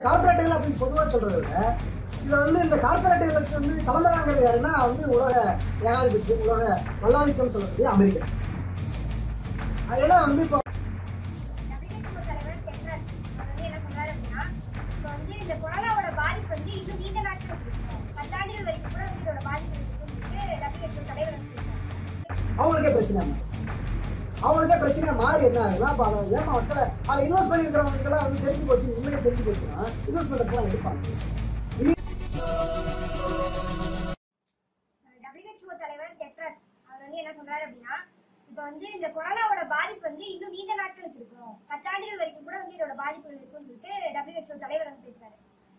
கார்பரேட்டுகள் அப்படின்னு பொதுவாக சொல்றதை விட இதுல வந்து இந்த கார்பரேட்டுகளுக்கு வந்து கலந்ததாங்கிறது யாருன்னா வந்து உலக ஏகாதிபத்தியம் உலக வல்லாதிக்கம் சொல்லக்கூடிய அமெரிக்கா ஏன்னா வந்து இப்போ WHO தலைவர் டெட்ரஸ் அவர் வந்து என்ன சொல்றாரு அப்படின்னா இப்போ வந்து இந்த கொரோனாவோட பாதிப்பு வந்து இன்னும் நீண்ட நாட்கள் இருக்கும் பத்தாண்டுகள் வரைக்கும் கூட வந்து இதோட பாதிப்பு இருக்குன்னு சொல்லிட்டு WHO தலைவர் வந்து சொல்றாரு. அவங்களுக்கே பிரச்சனை மாறும். அவங்களுக்கே பிரச்சனை மாறி என்ன ஆகுதுன்னா அப்போ அதை ஏமா மக்களை அதை இன்வெஸ்ட் பண்ணியிருக்கிறவங்களுக்கெல்லாம் வந்து தெரிஞ்சு போச்சு உண்மையை தெரிஞ்சு போச்சுன்னா இன்வெஸ்ட்மெண்ட்லாம் எடுப்பாங்க இனி WHO தலைவர் டெட்ரஸ் அவர் வந்து என்ன சொல்றாரு அப்படின்னா இப்போ வந்து இந்த கொரோனாவோட பாதிப்பு வந்து இன்னும் நீண்ட நாட்களுக்கு இருக்கும் பத்தாண்டுகள் வரைக்கும் கூட வந்து இதோட பாதிப்புகள் இருக்கும்னு சொல்லிட்டு WHO தலைவர் வந்து பேசுறாரு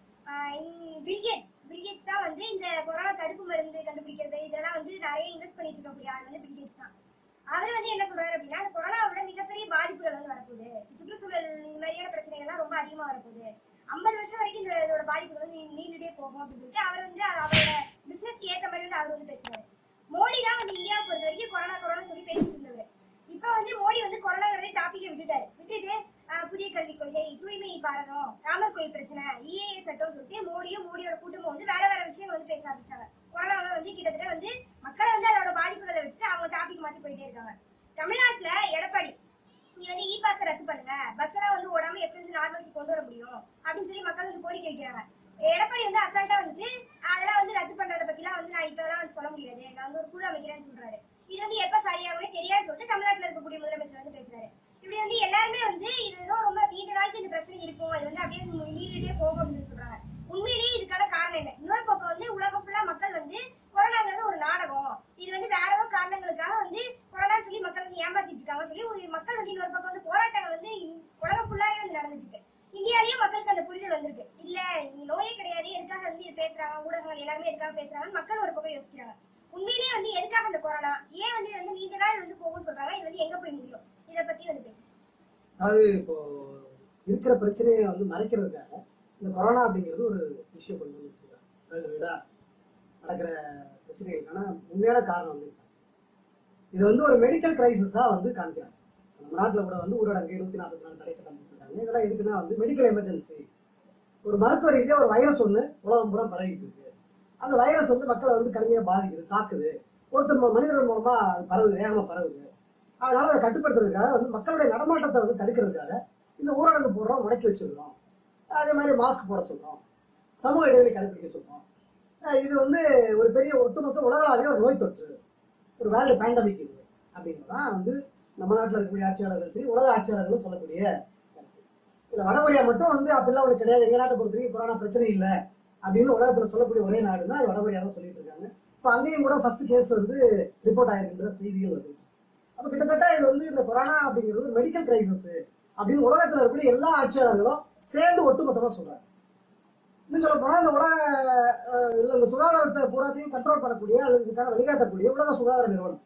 பில்கேட்ஸ் பில்கேட்ஸ் தான் வந்து இந்த கொரோனா தடுப்பு மருந்து கண்டுபிடிக்கிறது இதெல்லாம் வந்து நிறைய இன்வெஸ்ட் பண்ணிட்டு இருக்கக்கூடிய ஆள் வந்து பில்கேட்ஸ் தான் அவர் வந்து என்ன சொல்றாரு அப்படின்னா இந்த கொரோனாவோட மிகப்பெரிய பாதிப்புகள் வந்து வரப்போகுது சுற்றுச்சூழல் இந்த மாதிரியான பிரச்சனைகள்லாம் ரொம்ப அதிகமா வரப்போகுது ஐம்பது வருஷம் வரைக்கும் இந்த இதோட பாதிப்புகள் வந்து நீ- நீண்டுட்டே போகும் அப்படின்னு சொல்லிட்டு அவர் வந்து அவரோட பிசினஸ்க்கு ஏத்த மாதிரி வந்து அவர் வந்து பேசுறாரு மோடி தான் வந்து இந்தியாவை பொறுத்த வரைக்கும் கொரோனா கொரோனா சொல்லி பேசிட்டு இருந்தவர் இப்போ வந்து மோடி வந்து கொரோனாங்கிறதே டாபிக்கை விட்டுட்டாரு விட்டுட்டு ஆஹ், புதிய கல்விக் கொள்கை தூய்மை பாரதம் ராமர் கோயில் பிரச்சனை இஏஏ சட்டம் சொல்லிட்டு மோடியும் மோடியோட கூட்டமும் வந்து வேற வேற விஷயங்கள் வந்து பேச ஆரம்பிச்சிட்டாங்க கொரோனாவை வந்து கிட்டத்தட்ட வந்து மக்களை வந்து அதோட பாதிப்புகளை வச்சுட்டு அவங்க டாபிக் மாத்தி போயிட்டே இருக்காங்க தமிழ்நாட்டுல எடப்பாடி நீ வந்து இ பாஸ் ரத்து பண்ணுங்க பஸ் எல்லாம் வந்து ஓடாம எப்படி வந்து நார்மல்சி கொண்டு வர முடியும் அப்படின்னு சொல்லி மக்கள் வந்து கோரிக்கை வைக்கிறாங்க எடப்பாடி வந்து அசால்ட்டா வந்துட்டு அதெல்லாம் வந்து ரத்து பண்றத பத்திலாம் வந்து நான் இப்பெல்லாம் வந்து சொல்ல முடியாது நான் வந்து ஒரு குழு அமைக்கிறேன்னு சொல்றாரு இது வந்து எப்ப சரியாகவே தெரியாது சொல்லிட்டு தமிழ்நாட்டுல இருக்கக்கூடிய முதலமைச்சர் வந்து பேசுறாரு இப்படி வந்து எல்லாருமே வந்து இது ஏதோ ரொம்ப நீண்ட நாளுக்கு இந்த பிரச்சனை இருக்கும் இது வந்து அப்படியே நீடிட்டே போகும் அப்படின்னு சொல்றாங்க உண்மையிலேயே இதுக்கான காரணம் என்ன இன்னொரு பக்கம் வந்து உலகம் ஃபுல்லா மக்கள் வந்து கொரோனாங்கிறது ஒரு நாடகம் இது வந்து வேற ஏதோ காரணங்களுக்காக வந்து கொரோனான்னு சொல்லி மக்கள் வந்து ஏமாத்திட்டு இருக்காங்க சொல்லி ஒரு மக்கள் வந்து இன்னொரு பக்கம் வந்து போராட்டங்கள் வந்து இந்~ உலகம் ஃபுல்லாவே வந்து நடந்துட்டு இருக்கு இந்தியாலயும் மக்களுக்கு அந்த புரிதல் வந்திருக்கு இல்ல இங்க நோயே கிடையாது எதுக்காக வந்து இது பேசுறாங்க ஊடகங்கள் எல்லாருமே எதுக்காக பேசுறாங்க மக்கள் ஒரு பக்கம் யோசிக்கிறாங்க உண்மையிலேயே வந்து எதுக்காக அந்த கொரோனா ஏன் வந்து இது வந்து நீண்ட நாள் வந்து போகும்னு சொல்றாங்க இது வந்து எங்க போய் முடியும் இத பத்தி வந்து பேசுறேன் அதாவது இப்போ இருக்கிற பிரச்சனையை வந்து மறைக்கிறதுக்காக இந்த கொரோனா அப்படிங்கிறது ஒரு விஷயம் கொண்டு வந்து வச்சிருக்காங்க அதாவது விடா நடக்கிற பிரச்சனைகளுக்கான உண்மையான காரணம் வந்து இதுதான். இது வந்து ஒரு மெடிக்கல் கிரைசிஸா வந்து காமிக்கிறாங்க நம்ம நாட்டில் கூட வந்து ஊரடங்கு இருபத்தி நாற்பத்தி நாலு தடை சட்டம் போட்டிருக்காங்க இதெல்லாம் எதுக்குன்னா வந்து மெடிக்கல் எமர்ஜென்சி ஒரு மருத்துவ ரீதியாக ஒரு வைரஸ் ஒன்று உலகம் பூரா பரவிட்டு இருக்கு அந்த வைரஸ் வந்து மக்களை வந்து கடுமையாக பாதிக்குது தாக்குது ஒருத்தர் ம- மனிதர்கள் மூலமா அது பரவுது வேகமாக பரவுது அதனால அதை கட்டுப்படுத்துறதுக்காக வந்து மக்களுடைய நடமாட்டத்தை வந்து தடுக்கிறதுக்காக இந்த ஊரடங்கு போடுறோம் முடக்கி வச்சிருக்கிறோம் அதே மாதிரி மாஸ்க் போட சொல்றோம் சமூக இடைவெளி கடைபிடிக்க சொல்றோம் அஹ் இது வந்து ஒரு பெரிய ஒட்டுமொத்த உலகளாவிய ஒரு நோய் தொற்று ஒரு வேர்ல்டு பேண்டமிக் இது அப்படின்றதான் வந்து நம்ம நாட்டில் இருக்கக்கூடிய ஆட்சியாளர்கள் சரி உலக ஆட்சியாளர்களும் சொல்லக்கூடிய கருத்து இல்லை வடகொரியா மட்டும் வந்து அப்படிலாம் ஒன்று கிடையாது எங்க நாட்டை பொறுத்த வரைக்கும் கொரோனா பிரச்சனை இல்லை அப்படின்னு உலகத்துல சொல்லக்கூடிய ஒரே நாடுன்னா அது வடகொரியா தான் சொல்லிட்டு இருக்காங்க இப்போ அங்கேயும் கூட ஃபர்ஸ்ட் கேஸ் வந்து ரிப்போர்ட் ஆயிருக்கின்ற செய்திகள் வருது அப்ப கிட்டத்தட்ட இது வந்து இந்த கொரோனா அப்படிங்கிறது ஒரு மெடிக்கல் கிரைசிஸ் அப்படின்னு உலகத்துல இருக்கக்கூடிய எல்லா ஆட்சியாளர்களும் சேர்ந்து ஒட்டுமொத்தமா சொல்றாங்க இன்னும் சொல்ல போனா இந்த உலக அஹ், இல்ல இந்த சுகாதாரத்தை பூராத்தையும் கண்ட்ரோல் பண்ணக்கூடிய அல்லது இதுக்கான வழிகாட்டக்கூடிய உலக சுகாதார நிறுவனம்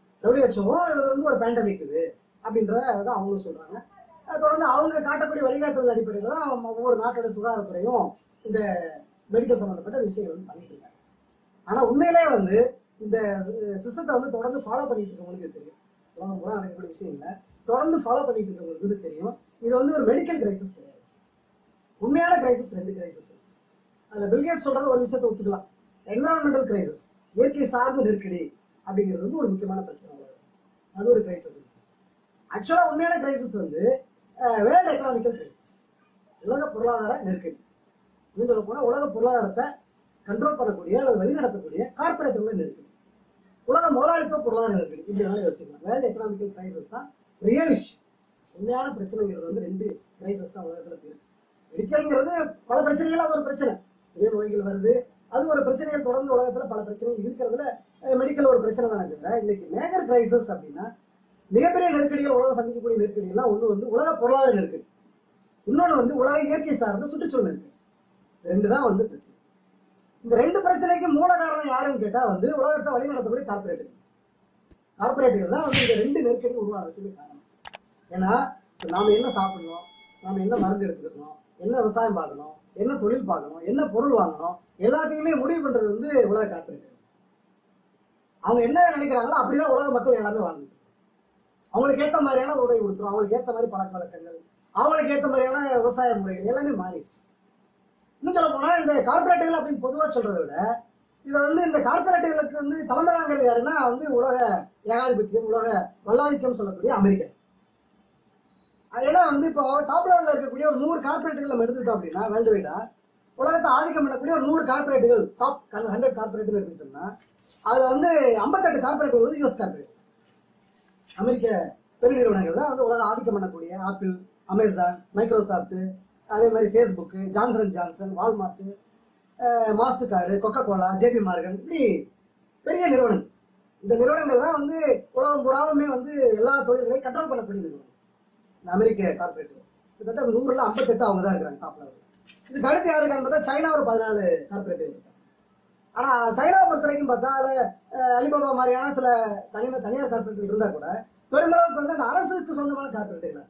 WHO இது வந்து ஒரு பேண்டமிக் இது அப்படின்றத தான் அவங்களும் சொல்றாங்க அது தொடர்ந்து அவங்க காட்டக்கூடிய வழிகாட்டுதல் அடிப்படையில் தான் அவங்க ஒவ்வொரு நாட்டோட சுகாதாரத்துறையும் இந்த மெடிக்கல் சம்பந்தப்பட்ட விஷயங்கள் வந்து பண்ணிட்டு இருக்காங்க ஆனா உண்மையிலே வந்து இந்த சிஸ்டத்தை வந்து தொடர்ந்து ஃபாலோ பண்ணிட்டு இருக்கவங்களுக்கு தெரியும் உலகம் பூரா நடக்கக்கூடிய விஷயம் இல்லை தொடர்ந்து ஃபாலோ பண்ணிட்டு இருக்கவங்களுக்கு தெரியும் இது வந்து ஒரு மெடிக்கல் கிரைசிஸ் கிடையாது உண்மையான கிரைசிஸ் ரெண்டு கிரைசிஸ் அதுல பில்கேட் சொல்றது ஒரு விஷயத்தை ஒத்துக்கலாம் என்வரான்மெண்டல் கிரைசிஸ் இயற்கை சார்ந்த நெருக்கடி அப்படிங்கிறது வந்து ஒரு முக்கியமான பிரச்சனை உலகத்துல. அது ஒரு கிரைசிஸ் ஆக்சுவலா உண்மையான கிரைசிஸ் வந்து வேர்ல்டு எக்கனாமிக்கல் கிரைசிஸ் உலக பொருளாதார நெருக்கடி இன்னும் சொல்ல போனா உலக பொருளாதாரத்தை கண்ட்ரோல் பண்ணக்கூடிய அல்லது வழிநடத்தக்கூடிய கார்பரேட்டுகளை நெருக்கடி உலக முதலாளித்துவ பொருளாதார நெருக்கடி இப்படி வேணாலும் வச்சுக்கலாம் வேர்ல்டு எக்கனாமிக்கல் கிரைசிஸ் தான் ரியல் இஷ்யூ உண்மையான பிரச்சனைங்கிறது வந்து ரெண்டு கிரைசிஸ் தான் உலகத்துல இருக்கு மெடிக்கல்ங்கிறது பல பிரச்சனைகள் அது ஒரு பிரச்சனை நிறைய நோய்கள் வருது அது ஒரு பிரச்சனைகள் தொடர்ந்து உலகத்துல பல பிரச்சனைகள் இருக்கிறதுல மெடிக்கல் ஒரு பிரச்சனை தானே தவிர இன்னைக்கு மேஜர் கிரைசிஸ் அப்படின்னா மிகப்பெரிய நெருக்கடிகள் உலகம் சந்திக்கக்கூடிய நெருக்கடிகள்லாம் ஒண்ணு வந்து உலக பொருளாதார நெருக்கடி இன்னொன்னு வந்து உலக இயற்கை சார்ந்த சுற்றுச்சூழல் நெருக்கடி இது ரெண்டு தான் வந்து பிரச்சனை இந்த ரெண்டு பிரச்சனைக்கு மூல காரணம் யாருன்னு கேட்டா வந்து உலகத்தை வழிநடத்தக்கூடிய கார்பரேட்டுகள் கார்பரேட்டுகள் தான் வந்து இந்த ரெண்டு நெருக்கடி உருவாகிறதுக்கு காரணம் ஏன்னா இப்ப நாம என்ன சாப்பிடணும் நாம என்ன மருந்து எடுத்துக்கணும் என்ன விவசாயம் பார்க்கணும் என்ன தொழில் பார்க்கணும் என்ன பொருள் வாங்கணும் எல்லாத்தையுமே முடிவு பண்றது வந்து உலக கார்பரேட் அவங்க என்ன நினைக்கிறாங்களோ அப்படிதான் உலக மக்கள் எல்லாமே வாழ்ந்துட்டு அவங்களுக்கு ஏத்த மாதிரியான உடை கொடுத்துரும் அவங்களுக்கு ஏத்த மாதிரி பழக்க வழக்கங்கள் அவங்களுக்கு ஏத்த மாதிரியான விவசாய முறைகள் எல்லாமே மாறிடுச்சு இன்னும் சொல்ல போனா இந்த கார்பரேட்டுகள் அப்படின்னு பொதுவா சொல்றதை விட இதை வந்து இந்த கார்பரேட்டுகளுக்கு வந்து தலைமை தாங்கிறது யாருன்னா வந்து உலக ஏகாதிபத்தியம் உலக வல்லாதிக்கம் சொல்லக்கூடிய அமெரிக்கா ஏன்னா வந்து இப்போ டாப் லெவலில் இருக்கக்கூடிய ஒரு நூறு கார்பரேட்டுகள் நம்ம எடுத்துக்கிட்டோம் அப்படின்னா வேர்ல்டு வைடா உலகத்தை ஆதிக்கம் பண்ணக்கூடிய ஒரு நூறு கார்பரேட்டுகள் டாப் ஹண்ட்ரட் கார்பரேட்டுகள் எடுத்துக்கிட்டோம்னா அதுல வந்து ஐம்பத்தெட்டு கார்பரேட்டுகள் வந்து யூஎஸ் கார்பரேட் அமெரிக்க பெருநிறுவனங்கள் தான் வந்து உலக ஆதிக்கம் பண்ணக்கூடிய ஆப்பிள் அமேசான் மைக்ரோசாஃப்ட் அதே மாதிரி Facebook Johnson and Johnson Walmart Mastercard Coca Cola JP Morgan இப்படி பெரிய நிறுவனங்கள் இந்த நிறுவனங்கள் தான் வந்து உலகம் பூராவுமே வந்து எல்லா தொழில்களையும் கண்ட்ரோல் பண்ணக்கூடிய நிறுவனம் இந்த அமெரிக்க கார்பரேட் கிட்டத்தட்ட அந்த நூறுல ஐம்பத்தெட்டு அவங்க தான் இருக்கிறாங்க டாப் லெவல் இதுக்கு அடுத்து யாரு இருக்கான்னு பார்த்தா சைனா ஒரு பதினாலு கார்பரேட் இருக்காங்க ஆனா சைனாவை பொறுத்த வரைக்கும் பார்த்தா அதுல அஹ், அலிபாபா மாதிரியான சில தனியார் தனியார் கார்பரேட்டுகள் இருந்தா கூட பெருமளவுக்கு வந்து அந்த அரசுக்கு சொந்தமான கார்பரேட்டுகள்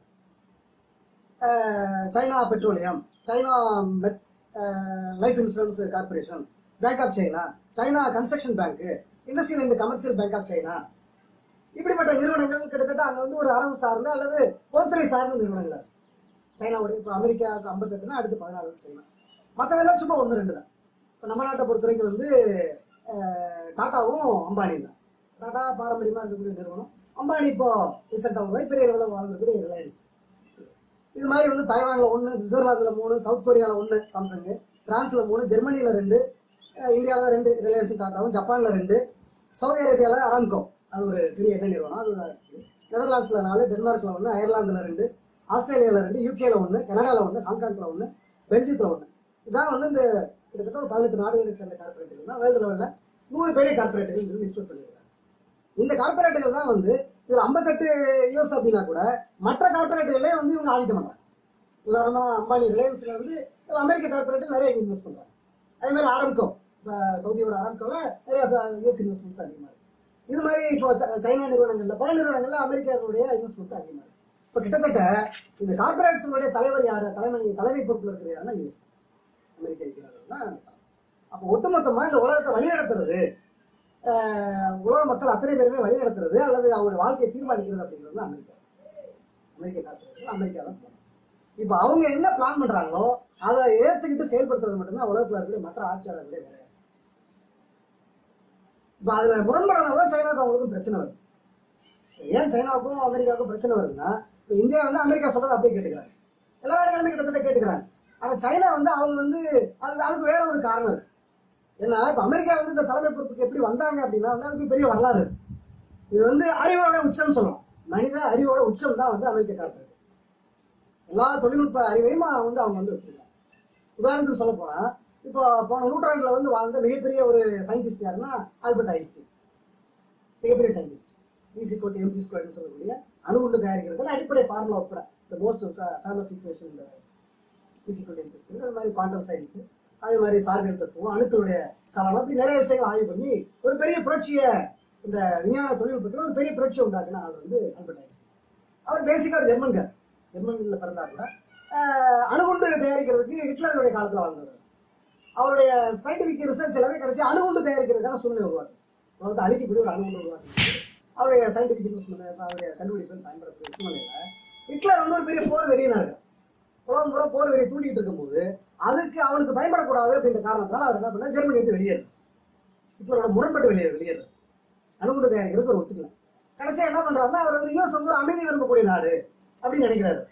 சைனா பெட்ரோலியம் சைனா மெத் life insurance corporation bank of China China construction bank industrial and commercial bank of China இப்படிப்பட்ட நிறுவனங்கள் கிட்டத்தட்ட அங்க வந்து ஒரு அரசு சார்ந்த அல்லது பொதுத்துறை சார்ந்த நிறுவனங்கள் இருக்கு. சைனாவுடைய இப்போ அமெரிக்காவுக்கு ஐம்பத்தெட்டுனா அடுத்து பதினாலு சைனா மற்றதெல்லாம் சும்மா ஒன்று ரெண்டு தான் இப்போ நம்ம நாட்டை பொறுத்த வரைக்கும் வந்து அஹ், டாட்டாவும் அம்பானியும் தான் டாடா பாரம்பரியமாக இருக்கக்கூடிய நிறுவனம் அம்பானி இப்போ ரீசெண்டாக ஒரு பெரிய அளவில் வாழ்ந்துக்கூடிய ரிலையன்ஸ் இது மாதிரி வந்து தைவான்ல ஒன்று சுவிட்சர்லாந்தில் மூணு சவுத் கொரியாவில் ஒன்று சாம்சங் பிரான்ஸில் மூணு ஜெர்மனியில் ரெண்டு அஹ் இந்தியாவில் ரெண்டு ரிலையன்ஸும் டாட்டாவும் ஜப்பானில் ரெண்டு சவுதி அரேபியாவில் அராம்கோ அது ஒரு பெரிய எண்ணெய் நிறுவனம் அது ஒரு நெதர்லாண்ட்ஸில் நாலு டென்மார்க்கில் ஒன்று அயர்லாந்தில் ரெண்டு ஆஸ்திரேலியாவில் ரெண்டு யூகேல ஒன்று கனடாவில் ஒன்று ஹாங்காங்கில் ஒன்று பெல்ஜியத்தில் ஒன்று இதான் வந்து இந்த கிட்டத்தட்ட ஒரு பதினெட்டு நாடுகளை சேர்ந்த கார்பரேட்டுகள் தான் வேர்ல்டு லெவலில் நூறு பெரிய கார்பரேட்டுகள் லிஸ்ட் அவுட் பண்ணியிருக்காங்க இந்த கார்பரேட்டுகள் தான் வந்து இதில் ஐம்பத்தெட்டு யூஎஸ் அப்படின்னா கூட மற்ற கார்பரேட்டுகளே வந்து இவங்க ஆதிக்கம் பண்றாங்க உதாரணமா அம்பானி ரிலையன்ஸ்ல வந்து அமெரிக்க கார்பரேட் நிறைய இன்வெஸ்ட் பண்றாங்க அதே மாதிரி ஆரம்கோ இப்போ சவுதியோட ஆரம்கோல நிறைய யூஎஸ் இன்வெஸ்ட்மெண்ட்ஸ் அதிகமாக இருக்கு இது மாதிரி இப்போ ச- சைனா நிறுவனங்கள்ல பல நிறுவனங்கள்ல அமெரிக்காவுடைய இன்வெஸ்ட்மெண்ட் அதிகமாக இருக்கு இப்போ கிட்டத்தட்ட இந்த கார்பரேட்ஸுடைய தலைவர் யாரு தலைமை தலைமை பொறுப்பில் இருக்கிற யாருன்னா யூஎஸ் அமெரிக்க இருக்கிறார்கள் தான் அப்போ ஒட்டுமொத்தமா இந்த உலகத்தை வழிநடத்துறது ஆஹ், உலக மக்கள் அத்தனை பேருமே வழிநடத்துறது அல்லது அவங்களுடைய வாழ்க்கையை தீர்மானிக்கிறது அப்படிங்கிறது தான் அமெரிக்கா அமெரிக்க கார்பரேட் அமெரிக்கா தான் plan. இப்போ அவங்க என்ன பிளான் பண்றாங்களோ அதை ஏத்துக்கிட்டு செயல்படுத்துறது மட்டும்தான் உலகத்துல இருக்கக்கூடிய மற்ற ஆட்சியாளர்களுடைய வேலை இப்போ அதுல முரண்படுறதுனால சைனாவுக்கு அவங்களுக்கும் பிரச்சனை வருது ஏன் சைனாவுக்கும் அமெரிக்காவுக்கும் பிரச்சனை வருதுன்னா இப்போ இந்தியா வந்து அமெரிக்கா சொல்றதை அப்படியே கேட்டுக்கிறாங்க எல்லா இடங்களுமே கிட்டத்தட்ட கேட்டுக்கிறாங்க ஆனா சைனா வந்து அவங்க வந்து அதுக்கு அதுக்கு வேற ஒரு காரணம் இருக்கு ஏன்னா இப்போ அமெரிக்கா வந்து இந்த தலைமை பொறுப்புக்கு எப்படி வந்தாங்க அப்படின்னா வந்து அதுக்கு பெரிய வரலாறு இருக்கு இது வந்து அறிவோட உச்சம் சொல்லலாம் மனித அறிவோட உச்சம் தான் வந்து அமெரிக்க கார்பரேட் எல்லா தொழில்நுட்ப அறிவையும் வந்து அவங்க வந்து வச்சிருக்காங்க உதாரணத்துக்கு சொல்ல போனா இப்போ போன நூற்றாண்டுல வந்து வாழ்ந்த மிகப்பெரிய ஒரு சயின்டிஸ்ட் யாருன்னா ஆல்பர்ட் ஐன்ஸ்டீன் மிகப்பெரிய சயின்டிஸ்ட் ஈசி கோட் எம்சி ஸ்கொயர்னு சொல்லக்கூடிய அணுகுண்டு தயாரிக்கிறதுக்கு அடிப்படை ஃபார்முலா உட்பட இந்த மோஸ்ட் ஃபேமஸ் ஈக்குவேஷன் இந்த ஈசி கோட் எம்சி ஸ்கொயர் அது மாதிரி குவாண்டம் சயின்ஸ் அதே மாதிரி சார்பியல் தத்துவம் அணுக்களுடைய சலனம் அப்படி நிறைய விஷயங்கள் ஆய்வு பண்ணி ஒரு பெரிய புரட்சியை இந்த விஞ்ஞான தொழில்நுட்பத்தில் ஒரு பெரிய புரட்சி உண்டாக்குன ஆள் வந்து ஆல்பர்ட் ஐன்ஸ்டீன் அவர் பேசிக்காக ஒரு ஜெர்மன்கார் ஜெர்மனில் பிறந்தா கூட ஆஹ், அணுகுண்டு தயாரிக்கிறதுக்கு ஹிட்லருடைய காலத்தில் வாழ்ந்தவர் அவருடைய சயின்டிபிக் ரிசர்ச் எல்லாமே கடைசி அணுகுண்டு தயாரிக்கிறதுக்கான சூழ்நிலை உருவாக்கு உலகத்தை அழிக்கக்கூடிய ஒரு அணுகுண்டு உருவாக்கு அவருடைய சயின்டிபிக் இன்வெஸ்ட்மெண்ட் அவருடைய கண்டுபிடிப்பு பயன்படக்கூடிய சூழ்நிலையில ஹிட்லர் வந்து ஒரு பெரிய போர் வெறியனா இருக்கார் உலகம் பூரா போர் வெறியை தூண்டிட்டு இருக்கும்போது அதுக்கு அவனுக்கு பயன்படக்கூடாது அப்படின்ற காரணத்தினால அவர் என்ன பண்ணார் ஜெர்மனி விட்டு வெளியேறு ஹிட்லரோட முரண்பட்டு வெளியேறு வெளியேறு அணுகுண்டு தயாரிக்கிறதுக்கு ஒரு ஒத்துக்கல கடைசியா என்ன பண்றாருன்னா அவர் வந்து யூஎஸ் வந்து ஒரு அமைதி விரும்பக்கூடிய நாடு அப்படின்னு நினைக்கிறாரு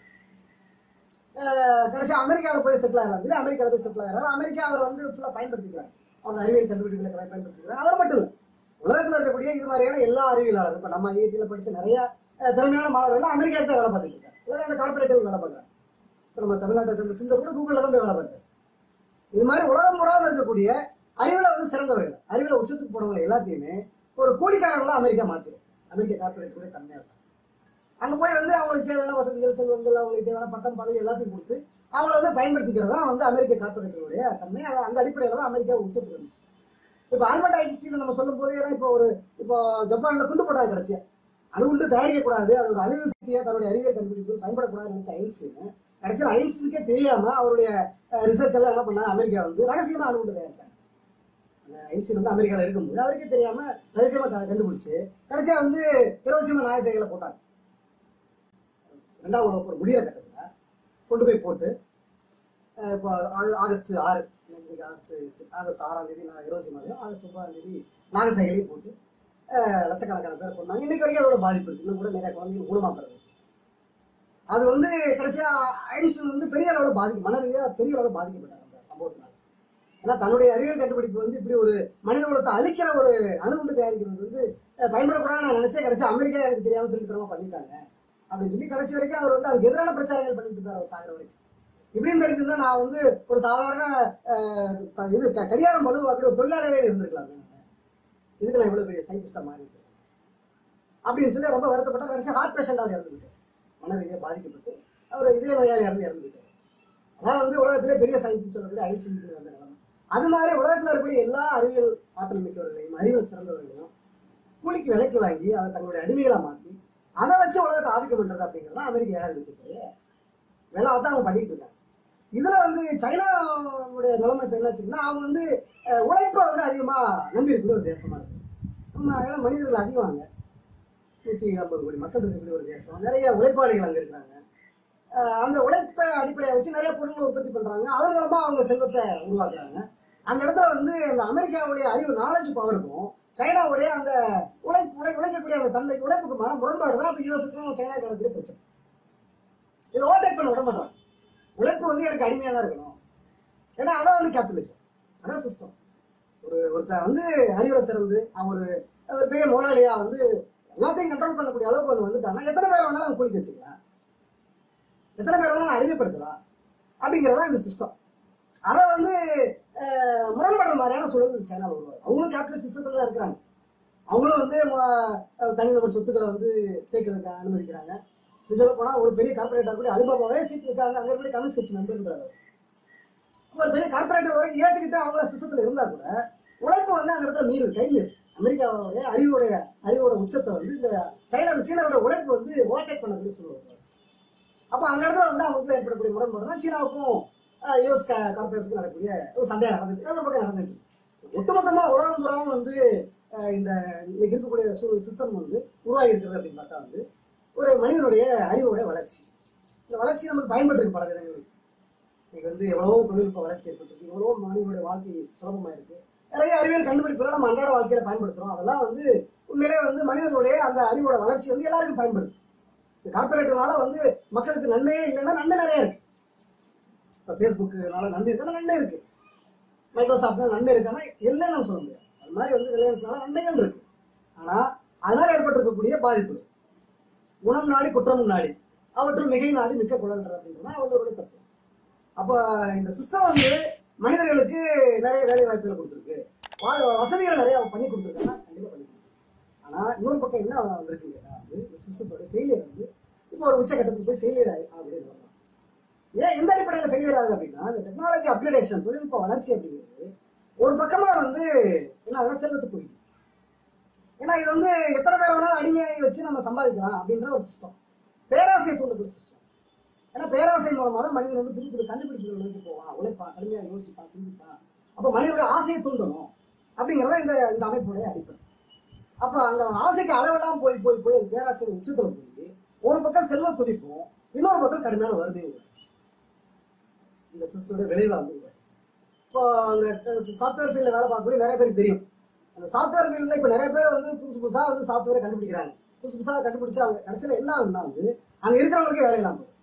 அஹ் கடைசியா அமெரிக்காவில் போய் செட்டில் ஆகிறாரு அமெரிக்காவில் போய் செட்டில் ஆகிறாரு அமெரிக்கா அவர் வந்து ஃபுல்லாக பயன்படுத்திக்கிறார் அவர் அறிவியல் கண்டுபிடிப்புகளை பயன்படுத்திக்கிறார் அவர் மட்டும் இல்லை உலகத்தில் இருக்கக்கூடிய இது மாதிரியான எல்லா அறிவியலாளர் இப்போ நம்ம ஐஐடியில் படிச்ச நிறைய அஹ், திறமையான மாணவர்கள் அமெரிக்காவுக்கு தான் வேலை பார்த்துட்டு இருக்காங்க இல்லை அந்த கார்பரேட்டிவ் வேலை பார்க்குறாங்க இப்போ நம்ம தமிழ்நாட்டை சேர்ந்த சுந்தர் கூட கூகுளில் தான் போய் வேலை பார்க்குறாரு இது மாதிரி உலகம் முறாமல் இருக்கக்கூடிய அறிவில் வந்து சிறந்தவர்கள் அறிவில் உச்சத்துக்கு போனவங்க எல்லாத்தையுமே ஒரு கூலிக்காரங்களா அமெரிக்கா மாற்றிடும் அமெரிக்க கார்பரேட்டுடைய தன்மையாக இருக்கும் அங்கே போய் வந்து அவங்களுக்கு தேவையான வசதிகள் செல்வங்கள் அவங்களுக்கு தேவையான பட்டம் பதவி எல்லாத்தையும் கொடுத்து அவங்கள வந்து பயன்படுத்திக்கிறது தான் வந்து அமெரிக்க கார்பரேட்டுடைய தன்மை அது அந்த அடிப்படையில் தான் அமெரிக்கா உச்சத்துக்கு வந்துச்சு இப்போ ஆல்பர்ட் ஐன்ஸ்டீன் நம்ம சொல்லும் போது ஏன்னா இப்போ ஒரு இப்போ ஜப்பான்ல குண்டு போட்டாங்க கடைசியா அணுகுண்டு தயாரிக்கக்கூடாது அது ஒரு அழிவு சக்தியா தன்னுடைய அறிவியல் கண்டுபிடிப்பு பயன்படக்கூடாதுன்னு நினைச்ச ஐன்ஸ்டீன் கடைசியில் ஐன்ஸ்டீனுக்கே தெரியாம அவருடைய ரிசர்ச் எல்லாம் என்ன பண்ணா அமெரிக்கா வந்து ரகசியமா அணுகுண்டு தயாரிச்சாங்க அந்த ஐன்ஸ்டீன் வந்து அமெரிக்காவில் இருக்கும்போது அவருக்கே தெரியாம ரகசியமா க- கண்டுபிடிச்சு கடைசியா வந்து ஹிரோஷிமா நாயசைகளை போட்டாங்க ரெண்டாம் உலக போர் முடிகிற கட்டத்தில் கொண்டு போய் போட்டு அஹ் இப்போ ஆ- ஆகஸ்ட் ஆறு இன்னைக்கு ஆகஸ்ட் ஆகஸ்ட் ஆறாம் தேதி நான் இருபத்தி மாதம் ஆகஸ்ட் ஒன்பதாம் தேதி நாகசைகளையும் போட்டு அஹ் லட்சக்கணக்கான பேர் கொண்டாங்க இன்னைக்கு வரைக்கும் அதோட பாதிப்பு இருக்கு இன்னும் கூட நிறைய குழந்தைங்க ஊனமா பிறகு அது வந்து கடைசியா ஐன்ஸ்டைன் வந்து பெரிய அளவில் பாதிக்கும் மன ரீதியா பெரிய அளவில் பாதிக்கப்பட்டார் அந்த சம்பவத்தினால ஏன்னா தன்னுடைய அறிவியல் கண்டுபிடிப்பு வந்து இப்படி ஒரு மனித குலத்தை அழிக்கிற ஒரு அணுகுண்டு தயாரிக்கிறது வந்து அஹ், பயன்படக்கூடாதுன்னு நான் நினைச்சேன் கடைசி அமெரிக்கா எனக்கு தெரியாம திருத்தரமா பண்ணிட்டாங்க அப்படின்னு சொல்லி கடைசி வரைக்கும் அவர் வந்து அதுக்கு எதிரான பிரச்சாரங்கள் பண்ணிட்டு இருந்தார் அவர் சாகிற வரைக்கும் இப்படியும் தெரிஞ்சிருந்தா நான் வந்து ஒரு சாதாரண அஹ், த- இது க- கடிகாரம் பழுவாக்கி ஒரு தொழிலாளவே இருந்திருக்கலாம் இதுக்கு நான் இவ்வளவு பெரிய சயின்டிஸ்டா மாறிட்டேன் அப்படின்னு சொல்லி ரொம்ப வருத்தப்பட்ட கடைசி ஹார்ட் பேஷண்டாக இறந்துவிட்டார் மன ரீதியாக பாதிக்கப்பட்டு அவர் இதய நோயாளி இறந்து இறந்துவிட்டார் அதான் வந்து உலகத்திலே பெரிய சயின்டிஸ்ட் சொல்லக்கூடிய ஐசியூ அந்த நிலைமை அது மாதிரி உலகத்தில் இருக்கக்கூடிய எல்லா அறிவியல் ஆற்றல் மிக்கவர்களையும் அறிவியல் சிறந்தவர்களையும் கூலிக்கு விலைக்கு வாங்கி அதை தங்களுடைய அடிமைகளா மாற்றி அதை வச்சு உலகத்தை ஆதிக்கம் பண்றது அப்படிங்கிறது தான் அமெரிக்க ஏகாதிபத்தியத்துடைய வேலை அதான் அவங்க பண்ணிட்டு இருக்காங்க இதுல வந்து சைனாவுடைய நிலைமை இப்ப என்னாச்சுன்னா அவங்க வந்து அஹ், உழைப்பை வந்து அதிகமா நம்பி இருக்கக்கூடிய ஒரு தேசமா இருக்கு நம்ம ஏன்னா மனிதர்கள் அதிகமாங்க நூற்றி ஐம்பது கோடி மக்கள் இருக்கக்கூடிய ஒரு தேசம் நிறைய உழைப்பாளிகள் அங்க இருக்கிறாங்க அஹ், அந்த உழைப்பை அடிப்படையை வச்சு நிறைய பொருட்களை உற்பத்தி பண்றாங்க அதன் மூலமா அவங்க செல்வத்தை உருவாக்குறாங்க அந்த இடத்துல வந்து அந்த அமெரிக்காவுடைய அறிவு நாலேஜ் பவருக்கும் சைனாவுடைய அந்த உழை உழை உழைக்கக்கூடிய அந்த தன்மைக்கு உழைப்புக்குமான முரண்பாடு தான் இப்போ யூஎஸ்க்கும் சைனா கிடக்கூடிய பிரச்சனை இதை ஓவர்டேக் பண்ண விட மாட்டாங்க உழைப்பு வந்து எனக்கு அடிமையாக தான் இருக்கணும் ஏன்னா அதான் வந்து கேபிட்டலிசம் அதான் சிஸ்டம் ஒரு ஒருத்தன் வந்து அறிவுல சிறந்து அவன் ஒரு ஒரு பெரிய முதலாளியா வந்து எல்லாத்தையும் கண்ட்ரோல் பண்ணக்கூடிய அளவுக்கு வந்து வந்துட்டான்னா எத்தனை பேர் வேணாலும் அவன் கூலிக்கு வச்சுக்கலாம் எத்தனை பேர் வேணாலும் அடிமைப்படுத்தலாம் அப்படிங்கிறதா இந்த சிஸ்டம் அதை வந்து அஹ், முரண்படுற மாதிரியான சூழல் சைனாவில் உருவாது அவங்களும் கேபிட்டல் சிஸ்டத்தில் தான் இருக்கிறாங்க அவங்களும் வந்து ம- அஹ், தனிநபர் சொத்துக்களை வந்து சேர்க்கறதுக்கு அனுமதிக்கிறாங்க சொல்ல போனா ஒரு பெரிய கார்பரேட்டர் கூட அலிபாபாவே சீட் இருக்காங்க அங்க இருக்கக்கூடிய கம்யூனிஸ்ட் கட்சி நம்பர்ன்றாரு ஒரு பெரிய கார்பரேட்டர் வரைக்கும் ஏத்துக்கிட்டு அவங்கள சிஸ்டத்துல இருந்தா கூட உழைப்பு வந்து அந்த இடத்துல மீறுது கை மீறுது அமெரிக்காவுடைய அறிவுடைய அறிவோட உச்சத்தை வந்து இந்த சைனா சீனாவோட உழைப்பு வந்து ஓவர்டேக் பண்ணக்கூடிய சொல்லுவாங்க அப்ப அந்த இடத்துல வந்து அவங்களுக்கு ஏற்படக்கூடிய முரண்பாடு தான் சீனாவுக்கும் யூஎஸ் கார்பரேட்ஸ்க்கு நடக்கக்கூடிய ஒரு சண்டையா நடந்துட்டு இருக்கு. அது ஒரு பக்கம் நடந்துட்டு இருக்கு. ஒட்டுமொத்தமா உலகம் புறம் வந்து அஹ், இந்த இன்னைக்கு இருக்கக்கூடிய சிஸ்டம் வந்து உருவாகி இருக்கிறது அப்படின்னு பார்த்தா வந்து ஒரு மனிதனுடைய அறிவோட வளர்ச்சி இந்த வளர்ச்சி நமக்கு பயன்பட்டு இருக்கு பல விதங்களுக்கு இன்னைக்கு வந்து எவ்வளவோ தொழில்நுட்ப வளர்ச்சி ஏற்பட்டிருக்கு எவ்வளவோ மனிதனுடைய வாழ்க்கை சுலபமா இருக்கு நிறைய அறிவியல் கண்டுபிடிப்புகளை நம்ம அன்றாட வாழ்க்கையில பயன்படுத்துறோம் அதெல்லாம் வந்து உண்மையிலே வந்து மனிதனுடைய அந்த அறிவோட வளர்ச்சி வந்து எல்லாருக்கும் பயன்படுது இந்த கார்பரேட்டுனால வந்து மக்களுக்கு நன்மையே இல்லைன்னா நன்மை நிறைய இருக்கு இப்போ ஃபேஸ்புக்குனால நன்மை இருக்குன்னா நன்மை இருக்கு மைக்ரோசாஃப்ட்னால நன்மை இருக்கான்னா இல்லைன்னு நம்ம சொல்ல முடியாது அது மாதிரி வந்து ரிலையன்ஸ்னால நன்மைகள் இருக்கு ஆனா அதனால ஏற்பட்டிருக்கக்கூடிய பாதிப்புகள் குணம் நாடி குற்றமும் நாடி அவற்றுள் மிகை நாடி மிக்க குழல்ற அப்படின்றது அவங்களுடைய தத்துவம் அப்போ இந்த சிஸ்டம் வந்து மனிதர்களுக்கு நிறைய வேலை வாய்ப்புகளை கொடுத்துருக்கு வா- வசதிகள் நிறைய பண்ணி கொடுத்துருக்காங்கன்னா கண்டிப்பா பண்ணி கொடுத்துருக்கு ஆனா இன்னொரு பக்கம் என்ன வந்திருக்கு கேட்டா வந்து இந்த சிஸ்டத்தோட ஃபெயிலியர் வந்து இப்போ ஒரு உச்சகட்டத்துக்கு போய் ஃபெயிலியர் ஆகி அப்படின்னு வரலாம் ஏன் எந்த அடிப்படையில் ஃபெயிலியர் ஆகுது அப்படின்னா இந்த டெக்னாலஜி அப்கிரேடேஷன் தொழில்நுட்ப வளர்ச்சி அப்படிங்கிறது ஒரு பக்கமா வந்து என்ன அதெல்லாம் செல்வத்தை குறிக்கும் ஏன்னா இது வந்து எத்தனை பேர் வேணாலும் அடிமையாகி வச்சு நம்ம சம்பாதிக்கலாம் அப்படின்ற ஒரு சிஸ்டம் பேராசை தூண்டக்கூடிய சிஸ்டம் ஏன்னா பேராசை மூலமாக தான் மனிதன் வந்து புது புது கண்டுபிடிப்புகள் நோக்கி போவான் உழைப்பான் கடுமையாக யோசிப்பான் சிந்திப்பான் அப்போ மனிதனுடைய ஆசையை தூண்டணும் அப்படிங்கிறத இந்த இந்த அமைப்புடைய அடிப்படை அப்போ அந்த ஆசைக்கு அளவெல்லாம் போய் போய் போய் அந்த பேராசையோட உச்சத்தில் போய் ஒரு பக்கம் செல்வ துடிப்பும் இன்னொரு பக்கம் கடுமையான வறுமையும் உருவாச்சு இந்த சிஸ்டோட விளைவாக வந்து உருவாச்சு இப்போ அந்த சாஃப்ட்வேர் ஃபீல்டில் வேலை பார்க்கக்கூடிய நிறைய பேருக்கு தெரியும் அந்த சாஃப்ட்வேர் ஃபீல்டில் இப்போ நிறைய பேர் வந்து புதுசு புதுசாக வந்து சாஃப்ட்வேரை கண்டுபிடிக்கிறாங்க புதுசு புதுசாக கண்டுபிடிச்சு அவங்க கடைசியில் என்ன ஆகுதுன்னா வந்து அங்கே இருக்கிறவங்களுக்கே வேலை இல்லாமல் போகுது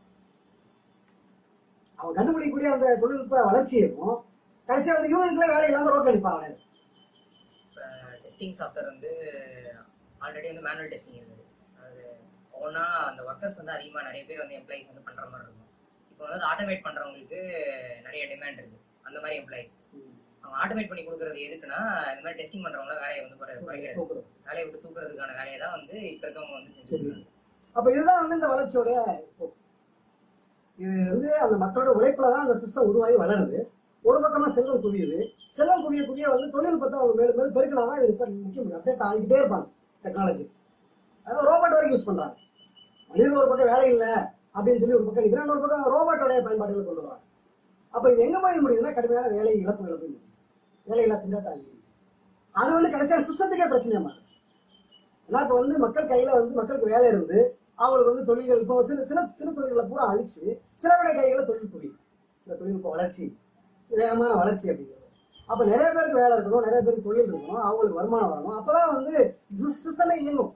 அவங்க கண்டுபிடிக்கக்கூடிய அந்த தொழில்நுட்ப வளர்ச்சியும் கடைசியாக வந்து இவங்களுக்குலாம் வேலை இல்லாமல் ரோட்டில் நிற்பாங்க இப்போ டெஸ்டிங் சாஃப்ட்வேர் வந்து ஆல்ரெடி வந்து மேனுவல் டெஸ்டிங் இருக்குது அது ஒவ்வொன்றா அந்த ஒர்க்கர்ஸ் வந்து அதிகமாக நிறைய பேர் வந்து எம்ப்ளாயிஸ் வந்து பண்ணுற மாதிரி இருக்கும் இப்போ வந்து ஆட்டோமேட் பண்ணுறவங்களுக்கு நிறைய டிமாண்ட் இருக்குது அந்த மாதிரி எம்ப்ளாயிஸ் அவங்க ஆட்டோமேட் பண்ணி கொடுக்குறது எதுக்குன்னா இந்த மாதிரி டெஸ்டிங் பண்ணுறவங்கள வேலையை வந்து குறை குறைக்கிறது தூக்குறது. வேலையை விட்டு தூக்குறதுக்கான வேலையை தான் வந்து இப்போ இருக்கவங்க வந்து செஞ்சுருக்காங்க அப்ப இதுதான் வந்து இந்த வளர்ச்சியோடைய போக்கு. இது வந்து அந்த மக்களோட உழைப்புல தான் அந்த சிஸ்டம் உருவாகி வளருது ஒரு பக்கமா செல்வம் குவியுது செல்வம் குவிய குவிய வந்து தொழில்நுட்பத்தை அவங்க மேலும் மேலும் பெருக்கினாதான் இது இப்ப முக்கியம் அப்டேட் ஆகிக்கிட்டே இருப்பாங்க டெக்னாலஜி அதாவது ரோபோட் வரைக்கும் யூஸ் பண்றாங்க மனிதர்கள் ஒரு பக்கம் வேலை இல்லை அப்படின்னு சொல்லி ஒரு பக்கம் நிற்கிறாங்க ஒரு பக்கம் ரோபோட்டோடைய பயன்பாடுகளை கொண்டு வராங்க அப்ப இது எங்க போய் முடியுதுன்னா கடுமையான வேலை இழப்புகளை போய் முடியும் வேலையில்லா திண்டாட்டம் ஆகி அது வந்து கடைசியா சிஸ்டத்துக்கே பிரச்சனையா மாறுது ஏன்னா இப்போ வந்து மக்கள் கையில வந்து மக்களுக்கு வேலை இருந்து அவங்களுக்கு வந்து தொழில்கள் இப்போ சில சில சில தொழில்களை பூரா அழிச்சு சிலருடைய கைகளை தொழில் புரியும் இந்த தொழில்நுட்ப வளர்ச்சி வேகமான வளர்ச்சி அப்படிங்கிறது அப்ப நிறைய பேருக்கு வேலை இருக்கணும் நிறைய பேருக்கு தொழில் இருக்கணும் அவங்களுக்கு வருமானம் வரணும் அப்பதான் வந்து சிஸ்டமே இயங்கும்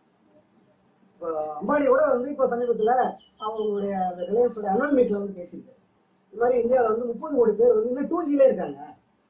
இப்போ அம்பானி கூட வந்து இப்போ சமீபத்துல அவங்களுடைய அந்த ரிலையன்ஸோட அனுவல் மீட்ல வந்து பேசியிருக்காரு இந்த மாதிரி இந்தியாவில் வந்து முப்பது கோடி பேர் வந்து இன்னும் டூ ஜிலே இருக்காங்க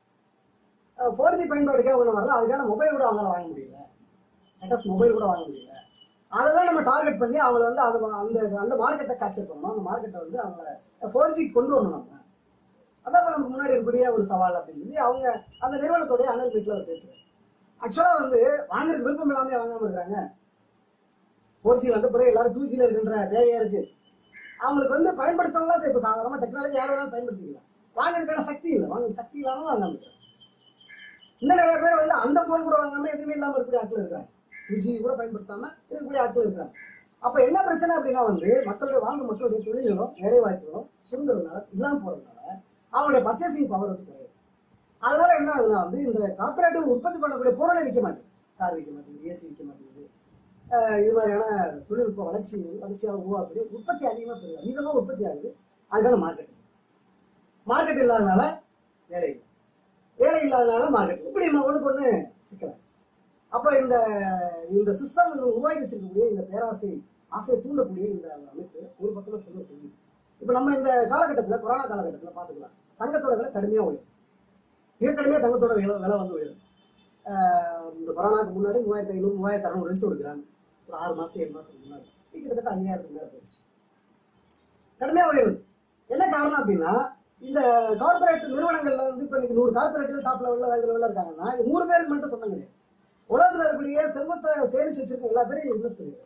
ஃபோர் ஜி பயன்பாடுக்காக ஒன்றும் வரல அதுக்கான மொபைல் கூட அவங்களால வாங்க முடியல லேட்டஸ்ட் மொபைல் கூட வாங்க முடியல அதெல்லாம் நம்ம டார்கெட் பண்ணி அவங்கள வந்து அந்த அந்த அந்த மார்க்கெட்டை கேப்சர் பண்ணணும் அந்த மார்க்கெட்டை வந்து அவங்கள ஃபோர் ஜி கொண்டு வரணும் நம்ம அதான் இப்ப நமக்கு முன்னாடி இருக்கக்கூடிய ஒரு சவால் அப்படின்னு சொல்லி அவங்க அந்த நிறுவனத்தோடைய அனல் மீட்ல அவர் பேசுறாரு ஆக்சுவலா வந்து வாங்குறதுக்கு விருப்பம் இல்லாம வாங்காம இருக்காங்க ஃபோர் ஜி வந்த பிறகு எல்லாரும் டூ ஜில இருக்கின்ற தேவையா இருக்கு அவங்களுக்கு வந்து பயன்படுத்தலாம் இப்போ சாதாரணமா டெக்னாலஜி யார் வேணாலும் பயன்படுத்திக்கலாம் வாங்குறதுக்கான சக்தி இல்லை வாங்க சக்தி இல்லாம வாங்காம இருக்காங்க இன்னும் நிறைய பேர் வந்து அந்த ஃபோன் கூட வாங்காம எதுவுமே இல்லாம இருக்கக்கூடிய ஆட்கள் இருக்காங்க டூ ஜி கூட பயன்படுத்தாம இருக்கக்கூடிய ஆட்கள் இருக்காங்க அப்ப என்ன பிரச்சனை அப்படின்னா வந்து மக்களுடைய வாங்க மக்களுடைய தொழில்களும் வேலை வாய்ப்புகளும் சுருங்குறதுனால இல்லாம போறதுனால அவங்களுடைய பர்ச்சேசிங் பவர் வந்து குறையுது அதனால என்ன ஆகுதுன்னா வந்து இந்த கார்பரேட்டிவ் உற்பத்தி பண்ணக்கூடிய பொருளை விற்க மாட்டேங்குது கார் விற்க மாட்டேங்குது ஏசி விற்க மாட்டேங்குது அஹ் இது மாதிரியான தொழில்நுட்ப வளர்ச்சி வளர்ச்சியாக உருவாக்கக்கூடிய உற்பத்தி அதிகமாக பெருகுது அதிகமாக உற்பத்தி ஆகுது அதுக்கான மார்க்கெட் மார்க்கெட் இல்லாதனால வேலை இல்லை வேலை இல்லாதனால மார்க்கெட் இப்படி நம்ம ஒண்ணுக்கு ஒண்ணு சிக்கலாம் அப்போ இந்த இந்த சிஸ்டம் உருவாக்கி வச்சிருக்கக்கூடிய இந்த பேராசை ஆசையை தூண்டக்கூடிய இந்த அமைப்பு ஒரு பக்கத்துல செல்வ புரியுது இப்போ நம்ம இந்த காலகட்டத்தில் கொரோனா காலகட்டத்தில் பார்த்துக்கலாம் தங்கத்தோட விலை கடுமையாக உயரும் ஏற்கனவே தங்கத்தோட விலை விலை வந்து உயரும் ஆஹ் இந்த கொரோனாக்கு முன்னாடி மூவாயிரத்தி ஐநூறு மூவாயிரத்தி அறநூறு இருந்துச்சு ஒரு கிராம் ஒரு ஆறு மாசம் ஏழு மாசத்துக்கு முன்னாடி இப்ப கிட்டத்தட்ட ஐயாயிரத்துக்கு மேல போயிடுச்சு கடுமையாக உயருது என்ன காரணம் அப்படின்னா இந்த கார்பரேட் நிறுவனங்கள்ல வந்து இப்ப இன்னைக்கு நூறு கார்பரேட்ல டாப் லெவல்ல வேற லெவல்ல இருக்காங்கன்னா இது நூறு பேருக்கு மட்டும் சொன்ன கிடையாது உலகத்துல இருக்கக்கூடிய செல்வத்தை சேமிச்சு வச்சிருக்க எல்லா பேரையும் இன்வெஸ்ட் பண்ணிருக்காங்க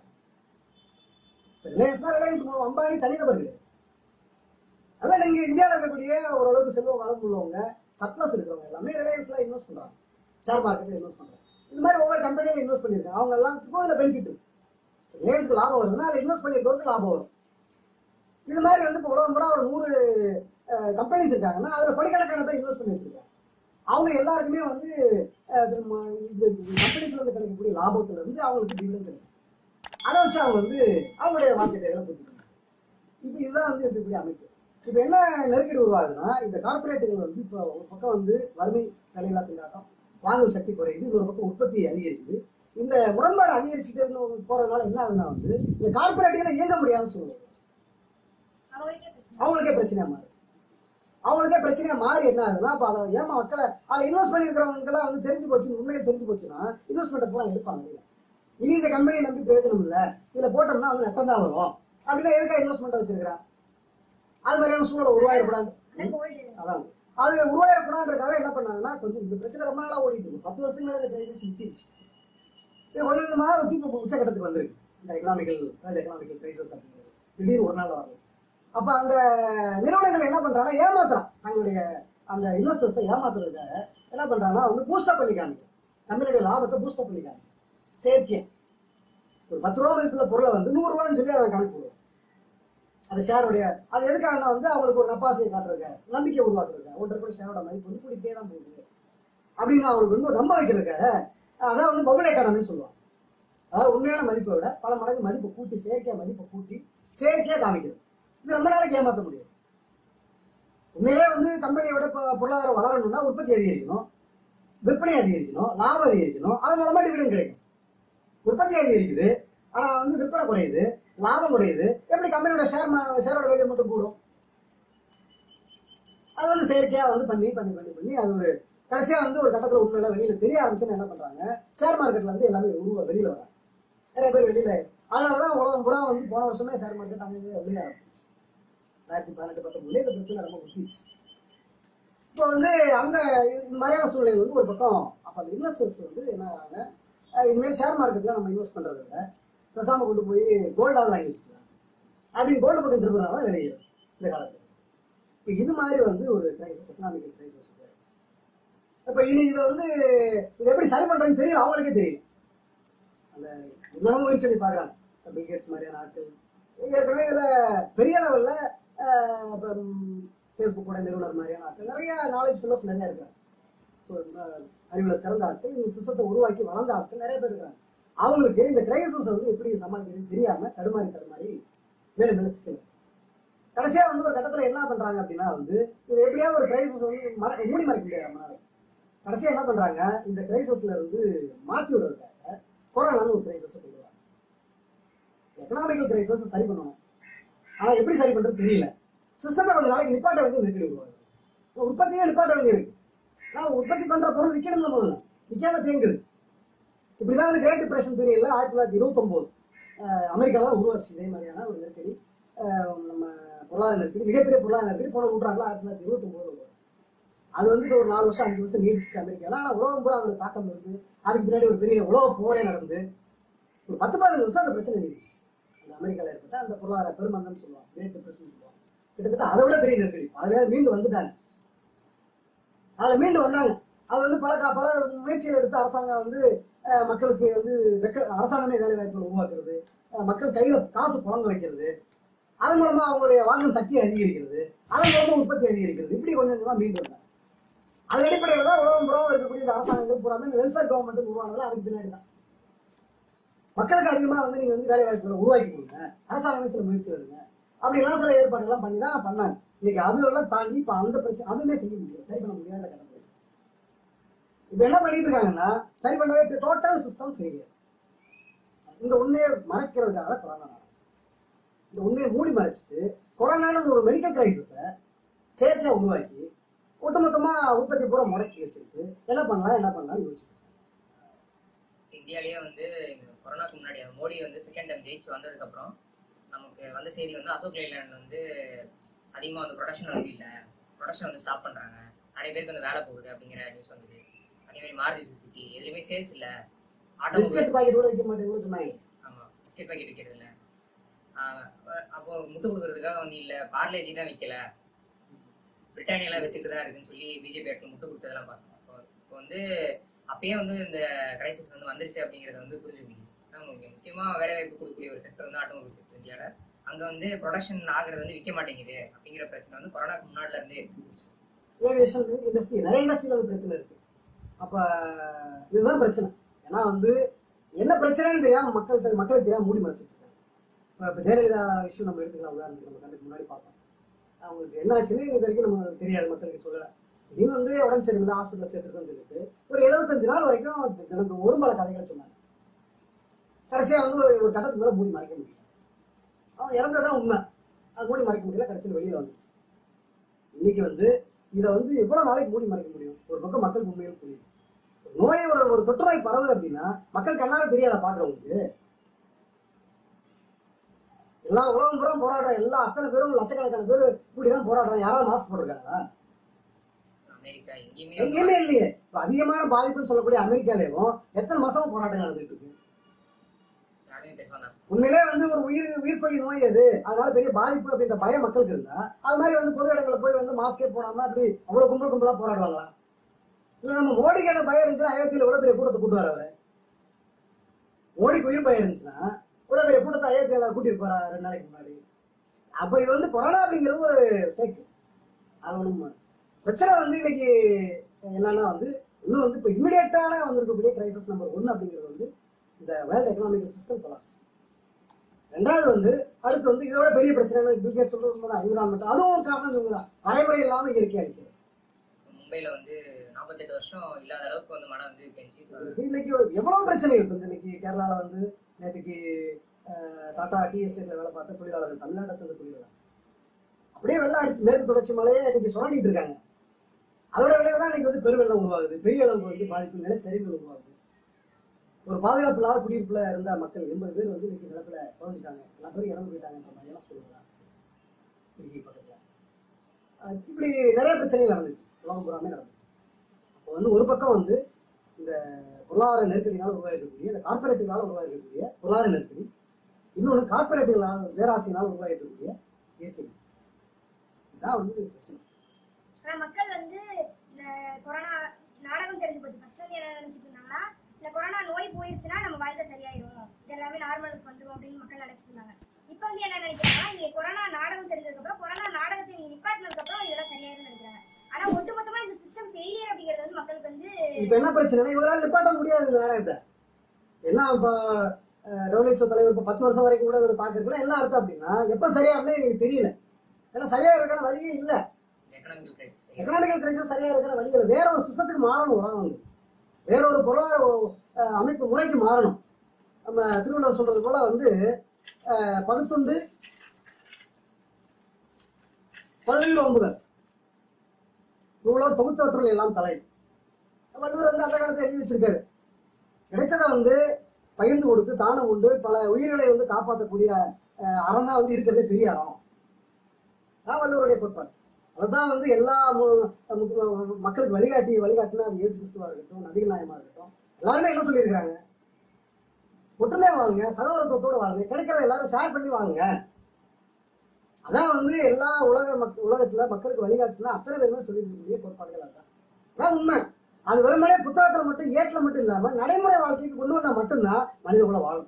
ரிலையன்ஸ்னா ரிலையன்ஸ் அம்பானி தனிநபர் கிடையாது அதனால நீங்க இந்தியாவில் இருக்கக்கூடிய ஓரளவுக்கு செல்வம் வளம் உள்ளவங்க சப்ளஸ் இருக்கிறவங்க எல்லாமே ரிலையன்ஸ்ல இன்வெஸ்ட் பண்றாங்க ஷேர் மார்க்கெட்ல இன்வெஸ்ட் பண்றாங்க இந்த மாதிரி ஒவ்வொரு கம்பெனியில இன்வெஸ்ட் பண்ணிருக்காங்க அவங்க எல்லாத்துக்கும் இதுல பெனிஃபிட் இருக்கு ரிலையன்ஸ்க்கு லாபம் வருதுன்னா அதுல இன்வெஸ்ட் பண்ணிருக்கவங்களுக்கு லாபம் வரும் இது மாதிரி வந்து இப்போ உலகம் பூரா ஒரு நூறு கம்பெனிஸ் இருக்காங்கன்னா அதுல கோடிக்கணக்கான பேர் இன்வெஸ்ட் பண்ணி வச்சிருக்காங்க அவங்க எல்லாருக்குமே வந்து அஹ், நம்ம இந்த கம்பெனிஸ்ல இருந்து கிடைக்கக்கூடிய லாபத்துல இருந்து அவங்களுக்கு டிவிடன் கிடைக்கும் அதை வச்சு அவங்க வந்து அவங்களுடைய வாழ்க்கை தேவைகளை பூர்த்திக்கணும் இப்போ இதுதான் வந்து இருக்கக்கூடிய அமைப்பு இப்போ என்ன நெருக்கடி உருவாகுதுன்னா இந்த கார்பரேட்டுகள் வந்து இப்போ ஒரு பக்கம் வந்து வறுமை வேலையில்லா திண்டாட்டம் வாங்கும் சக்தி குறையுது இன்னொரு பக்கம் உற்பத்தி அதிகரிக்குது இந்த முரண்பாடு அதிகரிச்சுட்டே போறதுனால என்ன ஆகுதுன்னா வந்து இந்த கார்பரேட்டுகளை இயங்க முடியாத சூழ்நிலை அவங்களுக்கே பிரச்சனை அவங்களுக்கே பிரச்சனையா மாறுது அவங்களுக்கே பிரச்சனையா மாறி என்ன ஆகுதுன்னா அப்ப அதை ஏமா மக்களை அதை இன்வெஸ்ட் பண்ணிருக்கிறவங்கலாம் வந்து தெரிஞ்சு போச்சு உண்மையில தெரிஞ்சு போச்சுன்னா இன்வெஸ்ட்மெண்ட் பூரா எடுப்பாங்க இல்லையா இனி இந்த கம்பெனியை நம்பி பிரயோஜனம் இல்ல இதுல போட்டோம்னா வந்து நட்டம் தான் வரும் அப்படின்னா எதுக்காக இன்வெஸ்ட்மெண்ட் வச்சிருக்கிறேன் அது மாதிரியான சூழலை உருவாயிடக்கூடாது ஆனா கோல்டு அதான் அது உருவாயிடக்கூடாதுன்றதுக்காக என்ன பண்ணாங்கன்னா கொஞ்சம் இந்த பிரச்சனை ரொம்ப நாளா ஓடிட்டு இருக்கு பத்து வருஷம் மேல இந்த கிரைசிஸ் முத்திடுச்சு இது கொஞ்சம் கொஞ்சமா தீப்பு உச்சக்கட்டத்துக்கு வந்திருக்கு இந்த எக்கனாமிக்கல் எக்கனாமிக்கல் கிரைசிஸ் அப்படிங்கிறது திடீர்னு ஒரு நாள் வரல அப்ப அந்த நிறுவனங்கள் என்ன பண்றாங்கன்னா ஏமாத்துறான் தங்களுடைய அந்த இன்வெஸ்டர்ஸை ஏமாத்துறதுக்காக என்ன பண்றாங்கன்னா வந்து பூஸ்டப் பண்ணி காமிக்கும் கம்பெனியுடைய லாபத்தை பூஸ்டப் பண்ணி காமிக்கும் செயற்கையா ஒரு பத்து ரூபா இருக்கிற பொருளை வந்து நூறு ரூபான்னு சொல்லி அவன் கணக்கு போடுவான் அந்த ஷேருடைய அது எதுக்காகனா வந்து அவங்களுக்கு ஒரு நப்பாசையை காட்டுறதுக்கு நம்பிக்கை உருவாக்குறதுக்கு ஒன்றரை கூட ஷேரோட மதிப்பு வந்து கூட்டிகிட்டே தான் போகுது அப்படின்னு அவங்களுக்கு வந்து ஒரு நம்ப வைக்கிறதுக்காக அதான் வந்து பபுள் எக்கானமின்னு சொல்லுவாங்க அதாவது உண்மையான மதிப்பை விட பல மடங்கு மதிப்பை கூட்டி செயற்கையா மதிப்பை கூட்டி செயற்கையா காமிக்கிறது இது ரொம்ப நாளைக்கு ஏமாற்ற முடியாது உண்மையிலே வந்து கம்பெனியை விட இப்போ பொருளாதாரம் வளரணும்னா உற்பத்தி அதிகரிக்கணும் விற்பனை அதிகரிக்கணும் லாபம் அதிகரிக்கணும் அது மூலமா டிவிடன் கிடைக்கும் உற்பத்தி அதிகரிக்குது ஆனா வந்து விற்பனை குறையுது லாபம் குறையுது எப்படி கம்பெனியோட ஷேர் ஷேரோட வேல்யூ மட்டும் கூடும் அது வந்து செயற்கையா வந்து பண்ணி பண்ணி பண்ணி பண்ணி அது ஒரு கடைசியா வந்து ஒரு கட்டத்துல உண்மையில வெளியில தெரிய ஆரம்பிச்சுன்னு என்ன பண்றாங்க ஷேர் மார்க்கெட்ல இருந்து எல்லாமே உருவ வெளியில வராங்க நிறைய பேர் வெளியில அதனாலதான் உலகம் பூரா வந்து போன வருஷமே ஷேர் மார்க்கெட் அங்கே வெளியே ஆரம்பிச்சிச்சு ரெண்டாயிரத்தி பதினெட்டு பத்தொன்பதுல இந்த பிரச்சனை ரொம்ப முத்திச்சு இப்போ வந்து அந்த இந்த மாதிரியான சூழ்நிலை வந்து ஒரு பக்கம் அப்ப அந்த இன்வெஸ்டர்ஸ் வந்து என்ன ஆகிறாங்க அஹ் இனிமேல் ஷேர் மார்க்கெட்ல நம்ம இன்வெஸ்ட் பண்றதை விட பேசாம கொண்டு போய் கோல்டாவது வாங்கி வச்சுக்கலாம் அப்படின்னு கோல்டு பக்கம் திரும்புறதுனால தான் வெளியே இந்த காலத்தில் இப்போ இது மாதிரி வந்து ஒரு கிரைசிஸ் எக்கனாமிக்கல் கிரைசிஸ் இப்போ இனி இதை வந்து இதை எப்படி சரி பண்றதுன்னு தெரியல அவங்களுக்கே தெரியும் அந்த என்னென்னமோ முயற்சி பண்ணி பார்க்குறாங்க பில்கேட்ஸ் மாதிரியான ஆட்கள் ஏற்கனவே இதில் பெரிய லெவலில் இப்போ ஃபேஸ்புக்கோட நிறுவனர் மாதிரியான ஆட்கள் நிறைய நாலேஜ் ஃபுல்லர்ஸ் நிறைய இருக்காங்க ஸோ அறிவில் சிறந்த ஆட்கள் இந்த சிஸ்டத்தை உருவாக்கி வளர்ந்த ஆட்கள் நிறைய பேர் இருக்காங்க அவங்களுக்கு இந்த கிரைசிஸ் வந்து எப்படி சமாளிக்கிறதுன்னு தெரியாம தடுமாறி தடுமாறி மேலும் மேலும் சிக்கல கடைசியா வந்து ஒரு கட்டத்துல என்ன பண்றாங்க அப்படின்னா வந்து இது எப்படியாவது ஒரு கிரைசிஸ் வந்து மற- மூடி மறைக்க முடியாது நம்மளால கடைசியா என்ன பண்றாங்க இந்த கிரைசிஸ்ல இருந்து மாத்தி விடுறதுக்காக கொரோனான்னு ஒரு கிரைசிஸ் கொண்டு வராங்க எக்கனாமிக்கல் கிரைசிஸ் சரி பண்ணணும் ஆனா எப்படி சரி பண்றது தெரியல சிஸ்டத்தை கொஞ்ச நாளைக்கு நிப்பாட்ட வேண்டிய நெருக்கடி உருவாகுது உற்பத்தியே நிப்பாட்ட வேண்டிய இருக்கு நான் உற்பத்தி பண்ற பொருள் விற்கணும் முதல்ல விற்காம தேங்குது இப்படிதான் வந்து கிரேட் டிப்ரெஷன் பீரியட்ல ஆயிரத்தி தொள்ளாயிரத்தி இருபத்தொம்போது அமெரிக்கால தான் உருவாச்சு இதே மாதிரியான ஒரு நெருக்கடி அஹ் நம்ம பொருளாதார நெருக்கடி மிகப்பெரிய பொருளாதார நெருக்கடி போன நூற்றாண்டுல ஆயிரத்தி தொள்ளாயிரத்தி இருபத்தொம்போது உருவாச்சு அது வந்து இப்ப ஒரு நாலு வருஷம் அஞ்சு வருஷம் நீடிச்சு அமெரிக்கால ஆனா உலகம் பூரா அதோட தாக்கம் இருக்கு அதுக்கு பின்னாடி ஒரு பெரிய உலக போரே நடந்து ஒரு பத்து பதினஞ்சு வருஷம் அந்த பிரச்சனை நீடிச்சு அந்த அமெரிக்கால ஏற்பட்ட அந்த பொருளாதார பெருமந்தம் சொல்லுவாங்க கிரேட் டிப்ரெஷன் சொல்லுவாங்க கிட்டத்தட்ட அதை விட பெரிய நெருக்கடி அதுல மீண்டு வந்துட்டாங்க அதுல மீண்டு வந்தாங்க அது வந்து பல கா- பல முயற்சிகள் எடுத்து அரசாங்கம் வந்து அஹ், மக்களுக்கு வந்து வெக்க அரசாங்கமே வேலை வாய்ப்புகள் உருவாக்குறது அஹ், மக்கள் கையில காசு புழங்க வைக்கிறது அதன் மூலமா அவங்களுடைய வாங்கும் சக்தியை அதிகரிக்கிறது அதன் மூலமா உற்பத்தி அதிகரிக்கிறது இப்படி கொஞ்சம் கொஞ்சமா மீண்டு வந்தாங்க அதன் அடிப்படையில் தான் உலகம் புறம் இருக்கக்கூடிய இந்த அரசாங்கங்கள் பூராமே இந்த வெல்ஃபேர் கவர்மெண்ட் உருவானதுல அதுக்கு பின்னாடி தான் மக்களுக்கு அதிகமா வந்து நீங்க வந்து வேலை வாய்ப்புகளை உருவாக்கி கொடுங்க அரசாங்கமே சில முயற்சி வருங்க அப்படி எல்லாம் சில ஏற்பாடு எல்லாம் பண்ணி தான் பண்ணாங்க இன்னைக்கு அதுவெல்லாம் தாண்டி இப்ப அந்த பிரச்சனை அதுவுமே செய்ய முடியாது சரி பண்ண முடியாத கட்டத்தில் இப்ப என்ன பண்ணிட்டு இருக்காங்கன்னா சரி பண்ணவே டோட்டல் சிஸ்டம் ஃபெயிலியர் இந்த உண்மையை மறைக்கிறதுக்காக கொரோனா நடக்குது. இந்த உண்மையை மூடி மறைச்சிட்டு கொரோனான்னு ஒரு மெடிக்கல் கிரைசிஸை செயற்கையா உருவாக்கி ஒட்டுமொத்தமா உற்பத்தி பூரா முடக்கி வச்சுக்கிட்டு என்ன பண்ணலாம் என்ன பண்ணலாம்னு யோசிச்சுட்டு இந்தியாலயே வந்து இந்த கொரோனாக்கு முன்னாடி அந்த மோடி வந்து செகண்ட் டைம் ஜெயிச்சு வந்ததுக்கு அப்புறம் நமக்கு வந்த செய்தி வந்து அசோக் லைலாண்ட் வந்து அதிகமா வந்து ப்ரொடக்ஷன் வந்து இல்ல ப்ரொடக்ஷன் வந்து ஸ்டாப் பண்றாங்க நிறைய பேருக்கு வந்து வேலை போகுது அப்படிங்கிற நியூஸ் வந்தது அதே மாதிரி மாருதி சுசுகி எதுலையுமே சேல்ஸ் இல்ல ஆட்டோமொபைல் பிஸ்கட் பாக்கெட் கூட விற்க மாட்டேங்குன்னு சொன்னாங்க ஆமா பிஸ்கெட் பாக்கெட் விற்கிறது இல்ல ஆஹ் அப்போ முட்டு கொடுக்கறதுக்காக வந்து இல்ல பார்லேஜி தான் விற்கல பிரிட்டானியெல்லாம் வித்துட்டு தான் இருக்குன்னு சொல்லி பிஜேபி ஆட்கள் முட்டு கொடுத்ததெல்லாம் பார்த்தோம் அப்போ இப்போ வந்து அப்பயே வந்து இந்த கிரைசிஸ் வந்து வந்துருச்சு அப்படிங்கறத வந்து புரிஞ்சுக்க முடியும் அதான் முக்கியம். முக்கியமா வேலை வாய்ப்பு கொடுக்கக்கூடிய ஒரு செக்டர் வந்து ஆட்டோமொபைல் செக்டர் இந்தியால அங்க வந்து ப்ரொடக்ஷன் ஆகுறது வந்து விற்க மாட்டேங்குது அப்படிங்கிற பிரச்சனை வந்து கொரோனாக்கு முன்னாடில இருந்தே இருக்கு. ஏவியேஷன் இண்டஸ்ட்ரி நிறைய இண்டஸ்ட்ரியில் அது பிரச்சனை இருக்கு அப்ப இதுதான் பிரச்சனை ஏன்னா வந்து என்ன பிரச்சனைன்னு தெரியாம மக்கள்கிட்ட மக்களுக்கு தெரியாம மூடி மறைச்சிட்டு இருக்காங்க இப்ப இப்ப ஜெயலலிதா இஷ்யூ நம்ம எடுத்துக்கலாம் உதாரணத்துக்கு நம்ம கண்டுக்கு முன்னாடி பார்த்தோம் அவங்களுக்கு என்ன ஆச்சுன்னு இன்னைக்கு வரைக்கும் நமக்கு தெரியாது மக்களுக்கு சொல்லல திடீர்னு வந்து உடம்பு சரியில்லை ஹாஸ்பிட்டல் சேர்த்துருக்கோம்னு சொல்லிட்டு ஒரு எழுபத்தஞ்சு நாள் வரைக்கும் தினந்து ஒரு பல கதைகளை சொன்னாங்க கடைசியா வந்து ஒரு ஒரு கட்டத்துக்கு மேல மூடி மறைக்க முடியல அவன் இறந்ததான் உண்மை அது மூடி மறைக்க முடியல கடைசியில் வெளியில வந்துச்சு இன்னைக்கு வந்து இதை வந்து எவ்வளவு நாளைக்கு மூடி மறைக்க முடியும் ஒரு பக்கம் மக்களுக்கு உண்மையில் புரியுது ஒரு நோய் ஒரு ஒரு தொற்று நோய் பரவுது அப்படின்னா மக்கள் கண்ணால தெரியாத பாக்குறவங்களுக்கு எல்லா உலகம் பூரா போராடுற எல்லா அத்தனை பேரும் லட்சக்கணக்கான பேர் இப்படிதான் போராடுறாங்க யாராவது மாஸ்க் போட்டிருக்காங்களா அமெரிக்கா எங்கேயுமே எங்கேயுமே இல்லையே இப்ப அதிகமான பாதிப்புன்னு சொல்லக்கூடிய அமெரிக்காலேயும் எத்தனை மாசமா போராட்டம் நடந்துட்டு இருக்கு யாருமே பேச வேண்டாம் உண்மையிலே வந்து ஒரு உயிர் உயிர்ப்பலி நோய் அது அதனால பெரிய பாதிப்பு அப்படின்ற பயம் மக்களுக்கு இருந்தா அது மாதிரி வந்து பொது இடங்கள்ல போய் வந்து மாஸ்கே போடாம அப்படி அவ்வளவு கும்பல் கும்பலா போராடுவாங்களா இல்ல நம்ம மோடிக்கு அந்த பயம் இருந்துச்சுன்னா அயோத்தியில இவ்வளவு பெரிய கூட்டத்தை கூட்டு வர மோடிக்கு உயிர் பயம் இருந்துச்சுன்னா இவ்வளவு பெரிய கூட்டத்தை அயோத்தியில கூட்டிட்டு போறா ரெண்டு நாளைக்கு முன்னாடி அப்ப இது வந்து கொரோனா அப்படிங்கிறது ஒரு ஃபேக் அது ஒண்ணும் பிரச்சனை வந்து இன்னைக்கு என்னன்னா வந்து இன்னும் வந்து இப்போ இமிடியேட்டான வந்திருக்கக்கூடிய கிரைசிஸ் நம்பர் ஒன்னு அப்படிங்கிறது வந்து இந்த வேர்ல்ட் எக்கனாமிக்கல் சிஸ்டம் கொலாப்ஸ் ரெண்டாவது வந்து அடுத்து வந்து இதோட பெரிய பிரச்சனை பில்கேட் சொல்றது உண்மைதான் என்விரான்மெண்ட் அதுவும் ஒரு காரணம் இவங்க தான் வரைமுறை இல்லாம இயற்கை அளிக்கிறது மும்பைல வந்து நாற்பத்தெட்டு வருஷம் இல்லாத அளவுக்கு வந்து மழை வந்து பெஞ்சு இப்ப இன்னைக்கு எவ்வளவு பிரச்சனைகள் இப்போ இன்னைக்கு கேரளால வந்து நேற்றுக்கு டாடா டி எஸ்டேட்ல வேலை பார்த்த தொழிலாளர்கள் தமிழ்நாட்டை சேர்ந்த தொழிலாளர் அப்படியே வெள்ளம் அடிச்சு மேற்கு தொடர்ச்சி மலையே இன்னைக்கு சுரண்டிட்டு இருக்காங்க அதோட விளைவு தான் இன்னைக்கு வந்து பெருவெள்ளம் உருவாகுது பெரிய அளவுக்கு வந்து பாதிப்பு நிலச்சரிவுகள் உருவாகுது ஒரு பாதுகாப்பு இல்லாத குடியிருப்புல இருந்த மக்கள் எண்பது பேர் வந்து இன்னைக்கு நிலத்துல புதஞ்சிட்டாங்க எல்லா பேரும் இறந்து போயிட்டாங்கன்ற மாதிரி எல்லாம் சொல்லுதா இடுக்கி பக்கத்துல அஹ் இப்படி நிறைய பிரச்சனைகள் நடந்துச்சு உலகம் பூராமே நடந்துச்சு அப்போ வந்து ஒரு பக்கம் வந்து இந்த பொருளாதார நெருக்கடினால உருவாகிருக்கக்கூடிய இந்த கார்பரேட்டுகளால உருவாகிருக்கக்கூடிய பொருளாதார நெருக்கடி இன்னொன்று கார்பரேட்டுகளால் பேராசையினால் உருவாகிருக்கக்கூடிய இயற்கை இதான் வந்து பிரச்சனை ஆனா மக்கள் வந்து இந்த கொரோனா நாடகம் தெரிஞ்சு போச்சு ஃபர்ஸ்ட் வந்து என்ன நினைச்சிட்டு இருந்தாங்கன்னா இந்த கொரோனா நோய் போயிருச்சுன்னா நம்ம வாழ்க்கை சரியாயிரும் இது எல்லாமே நார்மலுக்கு வந்துரும் அப்படின்னு மக்கள் நினைச்சிட்டு இருந்தாங்க இப்போ வந்து என்ன நினைக்கிறாங்கன்னா நீங்க கொரோனா நாடகம் தெரிஞ்சதுக்கு அப்புறம் கொரோனா நாடகத்தை நீங்க நிப்பாட்டினதுக்கு அப்புறம் இதெல்லாம் சரியாயிரும்னு நினைக்கிறாங்க ஆனா ஒட்டுமொத்தமா இந்த சிஸ்டம் ஃபெயிலியர் அப்படிங்கிறது வந்து மக்களுக்கு வந்து இப்ப என்ன பிரச்சனைனா இவங்களால நிப்பாட்ட முடியாது இந்த நாடகத்தை என்ன இப்ப டபிள்யூஹெச்ஓ தலைவர் இப்ப பத்து வருஷம் வரைக்கும் கூட ஒரு தாக்கு இருக்குன்னா என்ன அர்த்தம் அப்படின்னா எப்ப சரியாகும்னு எங்களுக்கு தெரியல ஏன்னா சரியா இருக்கிற வழியே இல்லை எக்கனாமிக்கல் கிரைசிஸ் எக்கனாமிக்கல் கிரைசிஸ் சரியா இருக்கிற வழி இல்லை வேற ஒரு சிஸ்டத்துக்கு மாறணும் உலகம் வந்து வேற ஒரு பொருளாதார அஹ், அமைப்பு முறைக்கு மாறணும் நம்ம திருவள்ளுவர் சொல்றது போல வந்து அஹ், பகுத்துண்டு பல்லுயிர் ஒம்புதல் நூலர் தொகுத்தவற்றுள் எல்லாம் தலை வள்ளுவர் வந்து அந்த காலத்தை எழுதி வச்சிருக்காரு கிடைச்சதை வந்து பகிர்ந்து கொடுத்து தானம் உண்டு பல உயிர்களை வந்து காப்பாற்றக்கூடிய அஹ், அறம் தான் வந்து இருக்கிறதே பெரிய அறம் அதான் வள்ளுவருடைய கோட்பாடு அதுதான் வந்து எல்லா மு- மு- மக்களுக்கு வழிகாட்டி வழிகாட்டினா அது இயேசு கிறிஸ்துவா இருக்கட்டும் நபிகள் நாயமா இருக்கட்டும் எல்லாருமே என்ன சொல்லியிருக்காங்க ஒற்றுமையா வாங்குங்க சகோதரத்துவத்தோட வாங்குங்க கிடைக்கிறத எல்லாரும் ஷேர் பண்ணி வாங்குங்க அதான் வந்து எல்லா உலக மக் உலகத்துல மக்களுக்கு வழிகாட்டுனா அத்தனை பேருமே சொல்லியிருக்கக்கூடிய கோட்பாடுகள் அதான் அதான் உண்மை அது வெறுமனே புத்தகத்துல மட்டும் ஏட்ல மட்டும் இல்லாம நடைமுறை வாழ்க்கைக்கு கொண்டு வந்தா மட்டும்தான் மனித குலம் வாழும்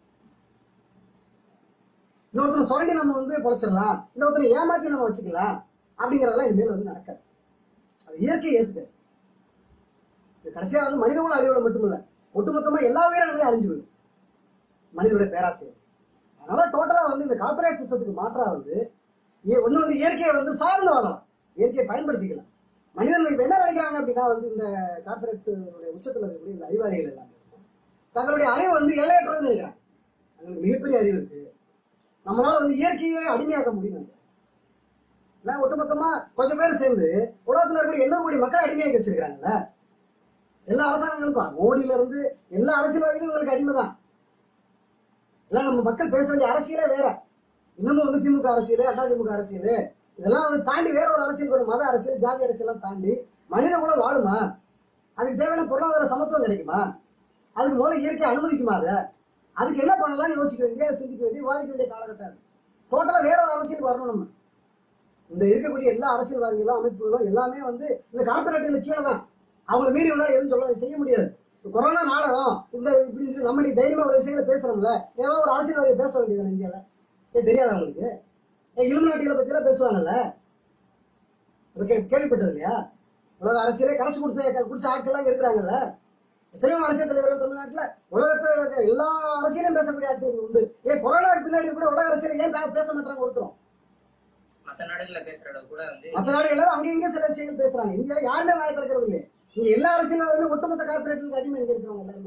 இன்னொருத்தர் சுரண்டி நம்ம வந்து பொழைச்சிடலாம் இன்னொருத்தரை ஏமாத்தி நம்ம வச்சுக்கலாம் அப்படிங்கிறதெல்லாம் இனிமேல் வந்து நடக்காது அது இயற்கையை ஏத்துக்க இது கடைசியா வந்து மனித குல அழிவுல மட்டுமில்ல ஒட்டுமொத்தமா எல்லா உயிரினங்களையும் அழிஞ்சு போயிடும் மனிதனுடைய பேராசை அதனால டோட்டலா வந்து இந்த கார்பரேட் சிஸ்டத்துக்கு மாற்றா வந்து ஒண்ணு வந்து இயற்கையை வந்து சார்ந்து வாழலாம் இயற்கையை பயன்படுத்திக்கலாம் மனிதர்கள் இப்ப என்ன நினைக்கிறாங்க அப்படின்னா வந்து இந்த கார்பரேட்டுடைய உச்சத்துல இருக்கக்கூடிய இந்த அறிவாளிகள் எல்லாமே தங்களுடைய அறிவு வந்து எல்லையற்றதுன்னு நினைக்கிறாங்க தங்களுக்கு மிகப்பெரிய அறிவு இருக்கு நம்மளால வந்து இயற்கையை அடிமையாக்க முடியும் நினைக்கிறாங்க. ஏன்னா ஒட்டுமொத்தமா கொஞ்சம் பேர் சேர்ந்து உலகத்துல இருக்கக்கூடிய எண்ணூறு கோடி மக்களை அடிமையாக்கி வச்சிருக்காங்கல்ல எல்லா அரசாங்கங்களுக்கும் மோடியில இருந்து எல்லா அரசியல்வாதிகளும் இவங்களுக்கு அடிமை தான் எல்லாம் நம்ம மக்கள் பேச வேண்டிய அரசியலே வேற இன்னமும் வந்து திமுக அரசியல் அண்ணா திமுக அரசியல் இதெல்லாம் வந்து தாண்டி வேற ஒரு அரசியல் வேணும் மத அரசியல் ஜாதி அரசியல்லாம் தாண்டி மனித குலம் வாழுமா அதுக்கு தேவையான பொருளாதார சமத்துவம் கிடைக்குமா அதுக்கு முதல்ல இயற்கை அனுமதிக்குமா அதை அதுக்கு என்ன பண்ணலாம்னு யோசிக்க வேண்டிய சிந்திக்க வேண்டிய விவாதிக்க வேண்டிய காலகட்டம் அது டோட்டலா வேற ஒரு அரசியல் வரணும் நம்ம இந்த இருக்கக்கூடிய எல்லா அரசியல்வாதிகளும் அமைப்புகளும் எல்லாமே வந்து இந்த கார்பரேட்டுகளுக்கு கீழே தான் அவங்கள மீறி வந்தா எதுவும் சொல்ல செய்ய முடியாது கொரோனா நாடகம் இந்த இப்படி இது நம்ம இன்னைக்கு தைரியமா ஒரு விஷயங்களை பேசுறோம்ல ஏதோ ஒரு அரசியல்வாதி பேச வேண்டியது இந்தியால ஏன் தெரியாதா உங்களுக்கு ஏன் இலுமினாட்டிகளை பத்தி எல்லாம் பேசுவாங்கல்ல இப்ப கே- கேள்விப்பட்டது இல்லையா உலக அரசியலே கரைச்சு கொடுத்த குடிச்ச ஆட்கள்லாம் இருக்கிறாங்கல்ல எத்தனையோ அரசியல் தலைவர்கள் தமிழ்நாட்டுல உலகத்துல இருக்க எல்லா அரசியலையும் பேசக்கூடிய ஆட்கள் உண்டு ஏன் கொரோனாக்கு பின்னாடி கூட உலக அரசியலை ஏன் பே- பேச மாட்டாங்க ஒருத்தரும் மத்த நாடுகள்ல பேசுற அளவு கூட வந்து மற்ற நாடுகள் அங்க இங்க சில விஷயங்கள் பேசுறாங்க இந்தியால யாருமே வாய திறக்கிறது இல்லையே இங்க எல்லா அரசியல்வாதிகளுமே ஒட்டுமொத்த கார்பரேட்டுக்கு அடிமை இங்க இருக்கிறவங்க எல்லாருமே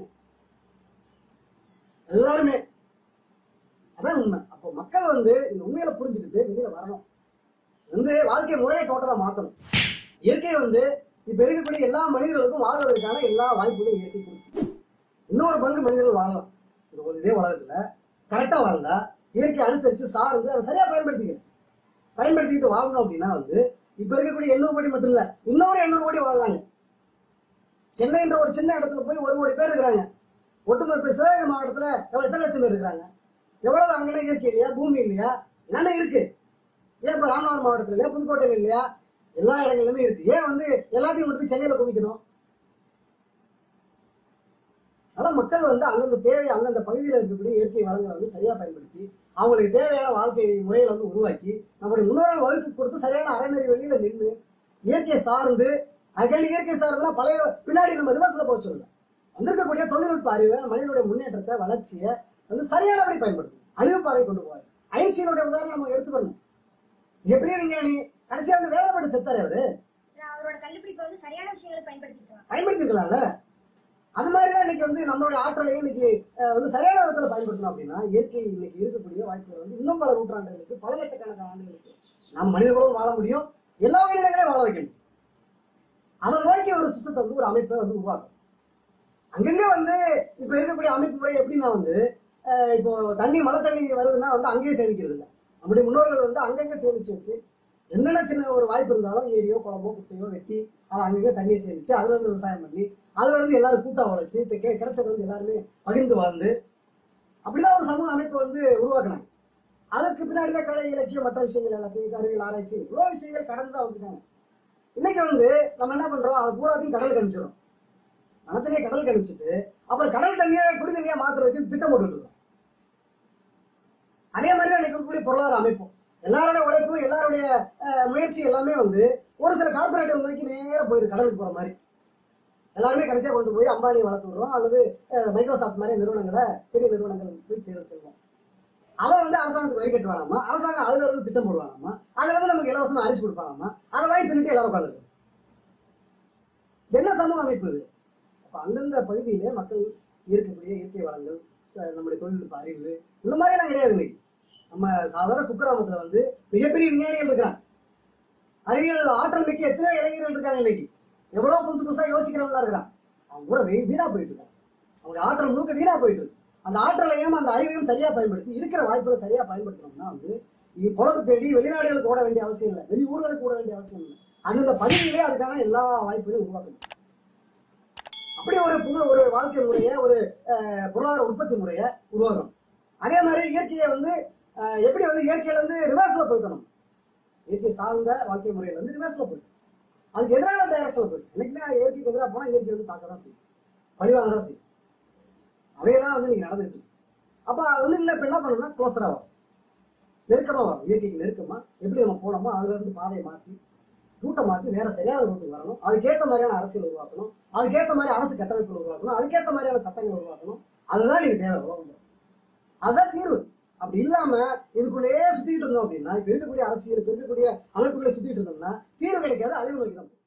எல்லாருமே அதான் உண்மை அப்போ மக்கள் வந்து இந்த உண்மையில புரிஞ்சுக்கிட்டு வெளியில வரணும் வந்து வாழ்க்கை முறையை டோட்டலா மாத்தணும் இயற்கை வந்து இப்ப இருக்கக்கூடிய எல்லா மனிதர்களுக்கும் வாழ்வதற்கான எல்லா வாய்ப்புகளும் இயற்கை கொடுக்கு இன்னொரு பங்கு மனிதர்கள் வாழலாம் இந்த ஒரு இதே உலகத்துல கரெக்டா வாழ்ந்தா இயற்கையை அனுசரிச்சு சார்ந்து அதை சரியா பயன்படுத்திக்கணும் பயன்படுத்திக்கிட்டு வாழ்ந்தோம் அப்படின்னா வந்து இப்ப இருக்கக்கூடிய எண்ணூறு கோடி மட்டும் இல்ல இன்னொரு எண்ணூறு கோடி வாழ்றாங்க சென்னைன்ற ஒரு சின்ன இடத்துல போய் ஒரு கோடி பேர் இருக்கிறாங்க ஒட்டுமொத்த இப்ப சிவகங்கை மாவட்டத்துல எவ்வளவு எத்தனை லட்சம் பேர் இருக்காங்க எவ்வளவு அங்கே இயற்கை இல்லையா பூமி இல்லையா எல்லாமே இருக்கு ஏன் இப்ப ராமநாதபுரம் மாவட்டத்துல இல்லையா புதுக்கோட்டையில இல்லையா எல்லா இடங்கள்லுமே இருக்கு ஏன் வந்து எல்லாத்தையும் கொண்டு போய் சென்னையில குவிக்கணும் அதனால மக்கள் வந்து அந்தந்த தேவை அந்தந்த பகுதியில் இருக்கக்கூடிய இயற்கை வளங்களை வந்து சரியா பயன்படுத்தி அவங்களுக்கு தேவையான வாழ்க்கை முறைகளை வந்து உருவாக்கி நம்முடைய முன்னோர்கள் வகுத்து கொடுத்து சரியான அறநெறி வெளியில நின்று இயற்கையை சார்ந்து அதுக்காண்டி இயற்கை சார்ந்துனா பழைய பின்னாடி நம்ம ரிவர்ஸ்ல போக சொல்லல வந்திருக்கக்கூடிய தொழில்நுட்ப அறிவை மனிதனுடைய முன்னேற்றத்தை வளர்ச்சியை வந்து சரியானபடி பயன்படுத்தும் அழிவு பாதை கொண்டு போவாது ஐன்ஸ்டீனுடைய உதாரணம் நம்ம எடுத்துக்கணும் எப்படி விஞ்ஞானி கடைசியா வந்து வேலைப்பட்டு செத்தாரு அவரு அவரோட கண்டுபிடிப்பை வந்து சரியான விஷயங்களுக்கு பயன்படுத்திக்கலாம் பயன்படுத்திருக்கலாம்ல அது மாதிரிதான் இன்னைக்கு வந்து நம்மளுடைய ஆற்றலையும் இன்னைக்கு அஹ், வந்து சரியான விதத்துல பயன்படுத்தணும் அப்படின்னா இயற்கை இன்னைக்கு இருக்கக்கூடிய வாய்ப்புகள் வந்து இன்னும் பல நூற்றாண்டுகளுக்கு பல லட்சக்கணக்கான ஆண்டுகளுக்கு நாம் மனிதர்களும் வாழ முடியும் எல்லா உயிரினங்களையும் வாழ வைக்கணும் அதை நோக்கி ஒரு சிஸ்டத்தை வந்து ஒரு அமைப்பை வந்து உருவாக்கும் அங்கங்க வந்து இப்ப இருக்கக்கூடிய அமைப்பு முறை எப்படின்னா வந்து அஹ், இப்போ தண்ணி மழை தண்ணி வருதுன்னா வந்து அங்கேயே சேமிக்கிறது இல்லை நம்முடைய முன்னோர்கள் வந்து அங்கங்க சேமிச்சு வச்சு என்னென்ன சின்ன ஒரு வாய்ப்பு இருந்தாலும் ஏரியோ குளமோ குட்டையோ வெட்டி அதை அங்கங்க தண்ணியை சேமிச்சு அதுல இருந்து விவசாயம் பண்ணி அதுல இருந்து எல்லாரும் கூட்டா உழைச்சு தெ- கெ- கிடைச்சது வந்து எல்லாருமே பகிர்ந்து வாழ்ந்து அப்படிதான் ஒரு சமூக அமைப்பு வந்து உருவாக்குனாங்க அதற்கு பின்னாடி தான் கலை இலக்கியம் மற்ற விஷயங்கள் எல்லாத்தையும் அறிவியல் ஆராய்ச்சி இவ்வளவு விஷயங்கள் கடந்து தான் வந்துட்டாங்க இன்னைக்கு வந்து நம்ம என்ன பண்றோம் அது பூராத்தையும் கடலுக்கு அனுப்பிச்சிடும் மனத்திலே கடலுக்கு அனுப்பிச்சிட்டு அப்புறம் கடல் தண்ணியை குடி தண்ணியா மாத்துறதுக்கு திட்டம் போட்டுட்டு இருக்கோம் அதே மாதிரி தான் இன்னைக்கு இருக்கக்கூடிய பொருளாதார அமைப்பும் எல்லாருடைய உழைப்பும் எல்லாருடைய அஹ், முயற்சி எல்லாமே வந்து ஒரு சில கார்பரேட்டை நோக்கி நேரா போயிருக்கு கடலுக்கு போற மாதிரி எல்லாருமே கடைசியா கொண்டு போய் அம்பானி வளர்த்து விடுறோம் அல்லது அஹ், மைக்ரோசாஃப்ட் மாதிரி நிறுவனங்களை பெரிய நிறுவனங்கள் போய் சேர செல்வோம் அவன் வந்து அரசாங்கத்துக்கு வரி கட்டு வேணாமா அரசாங்கம் அதுல இருந்து திட்டம் போடுவானாமா அதுல இருந்து நமக்கு இலவசமா அரிசி கொடுப்பானாமா அதை வாங்கி தின்னுட்டு எல்லாரும் உட்காந்துருக்கும் என்ன சமூக அமைப்பு இது அப்ப அந்தந்த பகுதியிலே மக்கள் இருக்கக்கூடிய இயற்கை வளங்கள் அஹ் நம்முடைய தொழில்நுட்ப அறிவு இந்த மாதிரி எல்லாம் கிடையாது இன்னைக்கு நம்ம சாதாரண குக்கிராமத்துல வந்து மிகப்பெரிய விஞ்ஞானிகள் இருக்கிறாங்க அறிவியல் ஆற்றல் மிக்க எத்தனையோ இளைஞர்கள் இருக்காங்க இன்னைக்கு எவ்வளவு புதுசு புதுசா யோசிக்கிறவங்களா இருக்கிறான் அவங்க கூட வீ- வீணா போயிட்டு இருக்காங்க அவங்களுடைய ஆற்றல் முழுக்க வீணா போயிட்டு இருக்கு அந்த ஆற்றலையும் அந்த அறிவையும் சரியா பயன்படுத்தி இருக்கிற வாய்ப்புகளை சரியா பயன்படுத்தணும்னா வந்து இது பொழப்பு தேடி வெளிநாடுகளுக்கு ஓட வேண்டிய அவசியம் இல்லை வெளி ஊர்களுக்கு ஓட வேண்டிய அவசியம் இல்லை அந்தந்த பகுதியிலே அதுக்கான எல்லா வாய்ப்புகளையும் உருவாக்கணும் அப்படி ஒரு புது ஒரு வாழ்க்கை முறையை ஒரு அஹ், பொருளாதார உற்பத்தி முறையை உருவாக்கணும் அதே மாதிரி இயற்கையை வந்து அஹ், எப்படி வந்து இயற்கையில இருந்து ரிவர்ஸ்ல போய்க்கணும் இயற்கை சார்ந்த வாழ்க்கை முறையில இருந்து ரிவர்ஸ்ல போய்க்கணும் அதுக்கு எதிரான டைரக்ஷன்ல போயிடும் என்னைக்குமே இயற்கைக்கு எதிராக போனா இயற்கை வந்து தாக்க தான் செய்யும் பழிவாங்க தான் செய்யும் அதே தான் வந்து நீங்க நடந்துட்டு இருக்கு அப்ப அது வந்து இல்லை இப்ப என்ன பண்ணணும்னா க்ளோஸரா வரும் நெருக்கமா வரும் இயற்கைக்கு நெருக்கமா எப்படி நம்ம போனோமோ அதுல இருந்து பாதையை மாத்தி ரூட்டை மாத்தி வேற சரியான ரூட்டுக்கு வரணும் அதுக்கேற்ற மாதிரியான அரசியல் உருவாக்கணும் அதுக்கேற்ற மாதிரி அரசு கட்டமைப்பு உருவாக்கணும் அதுக்கேற்ற மாதிரியான சட்டங்கள் உருவாக்கணும் அதுதான் நீங்க தேவை உலகம் அதுதான் தீர்வு அப்படி இல்லாம இதுக்குள்ளேயே சுத்திட்டு இருந்தோம் அப்படின்னா இப்ப இருக்கக்கூடிய அரசியல் இப்ப இருக்கக்கூடிய அமைப்புகளை சுத்திட்டு இருந்தோம்னா தீர்வு கிடைக்காது அழிவு நோக்கி தான் போகும்.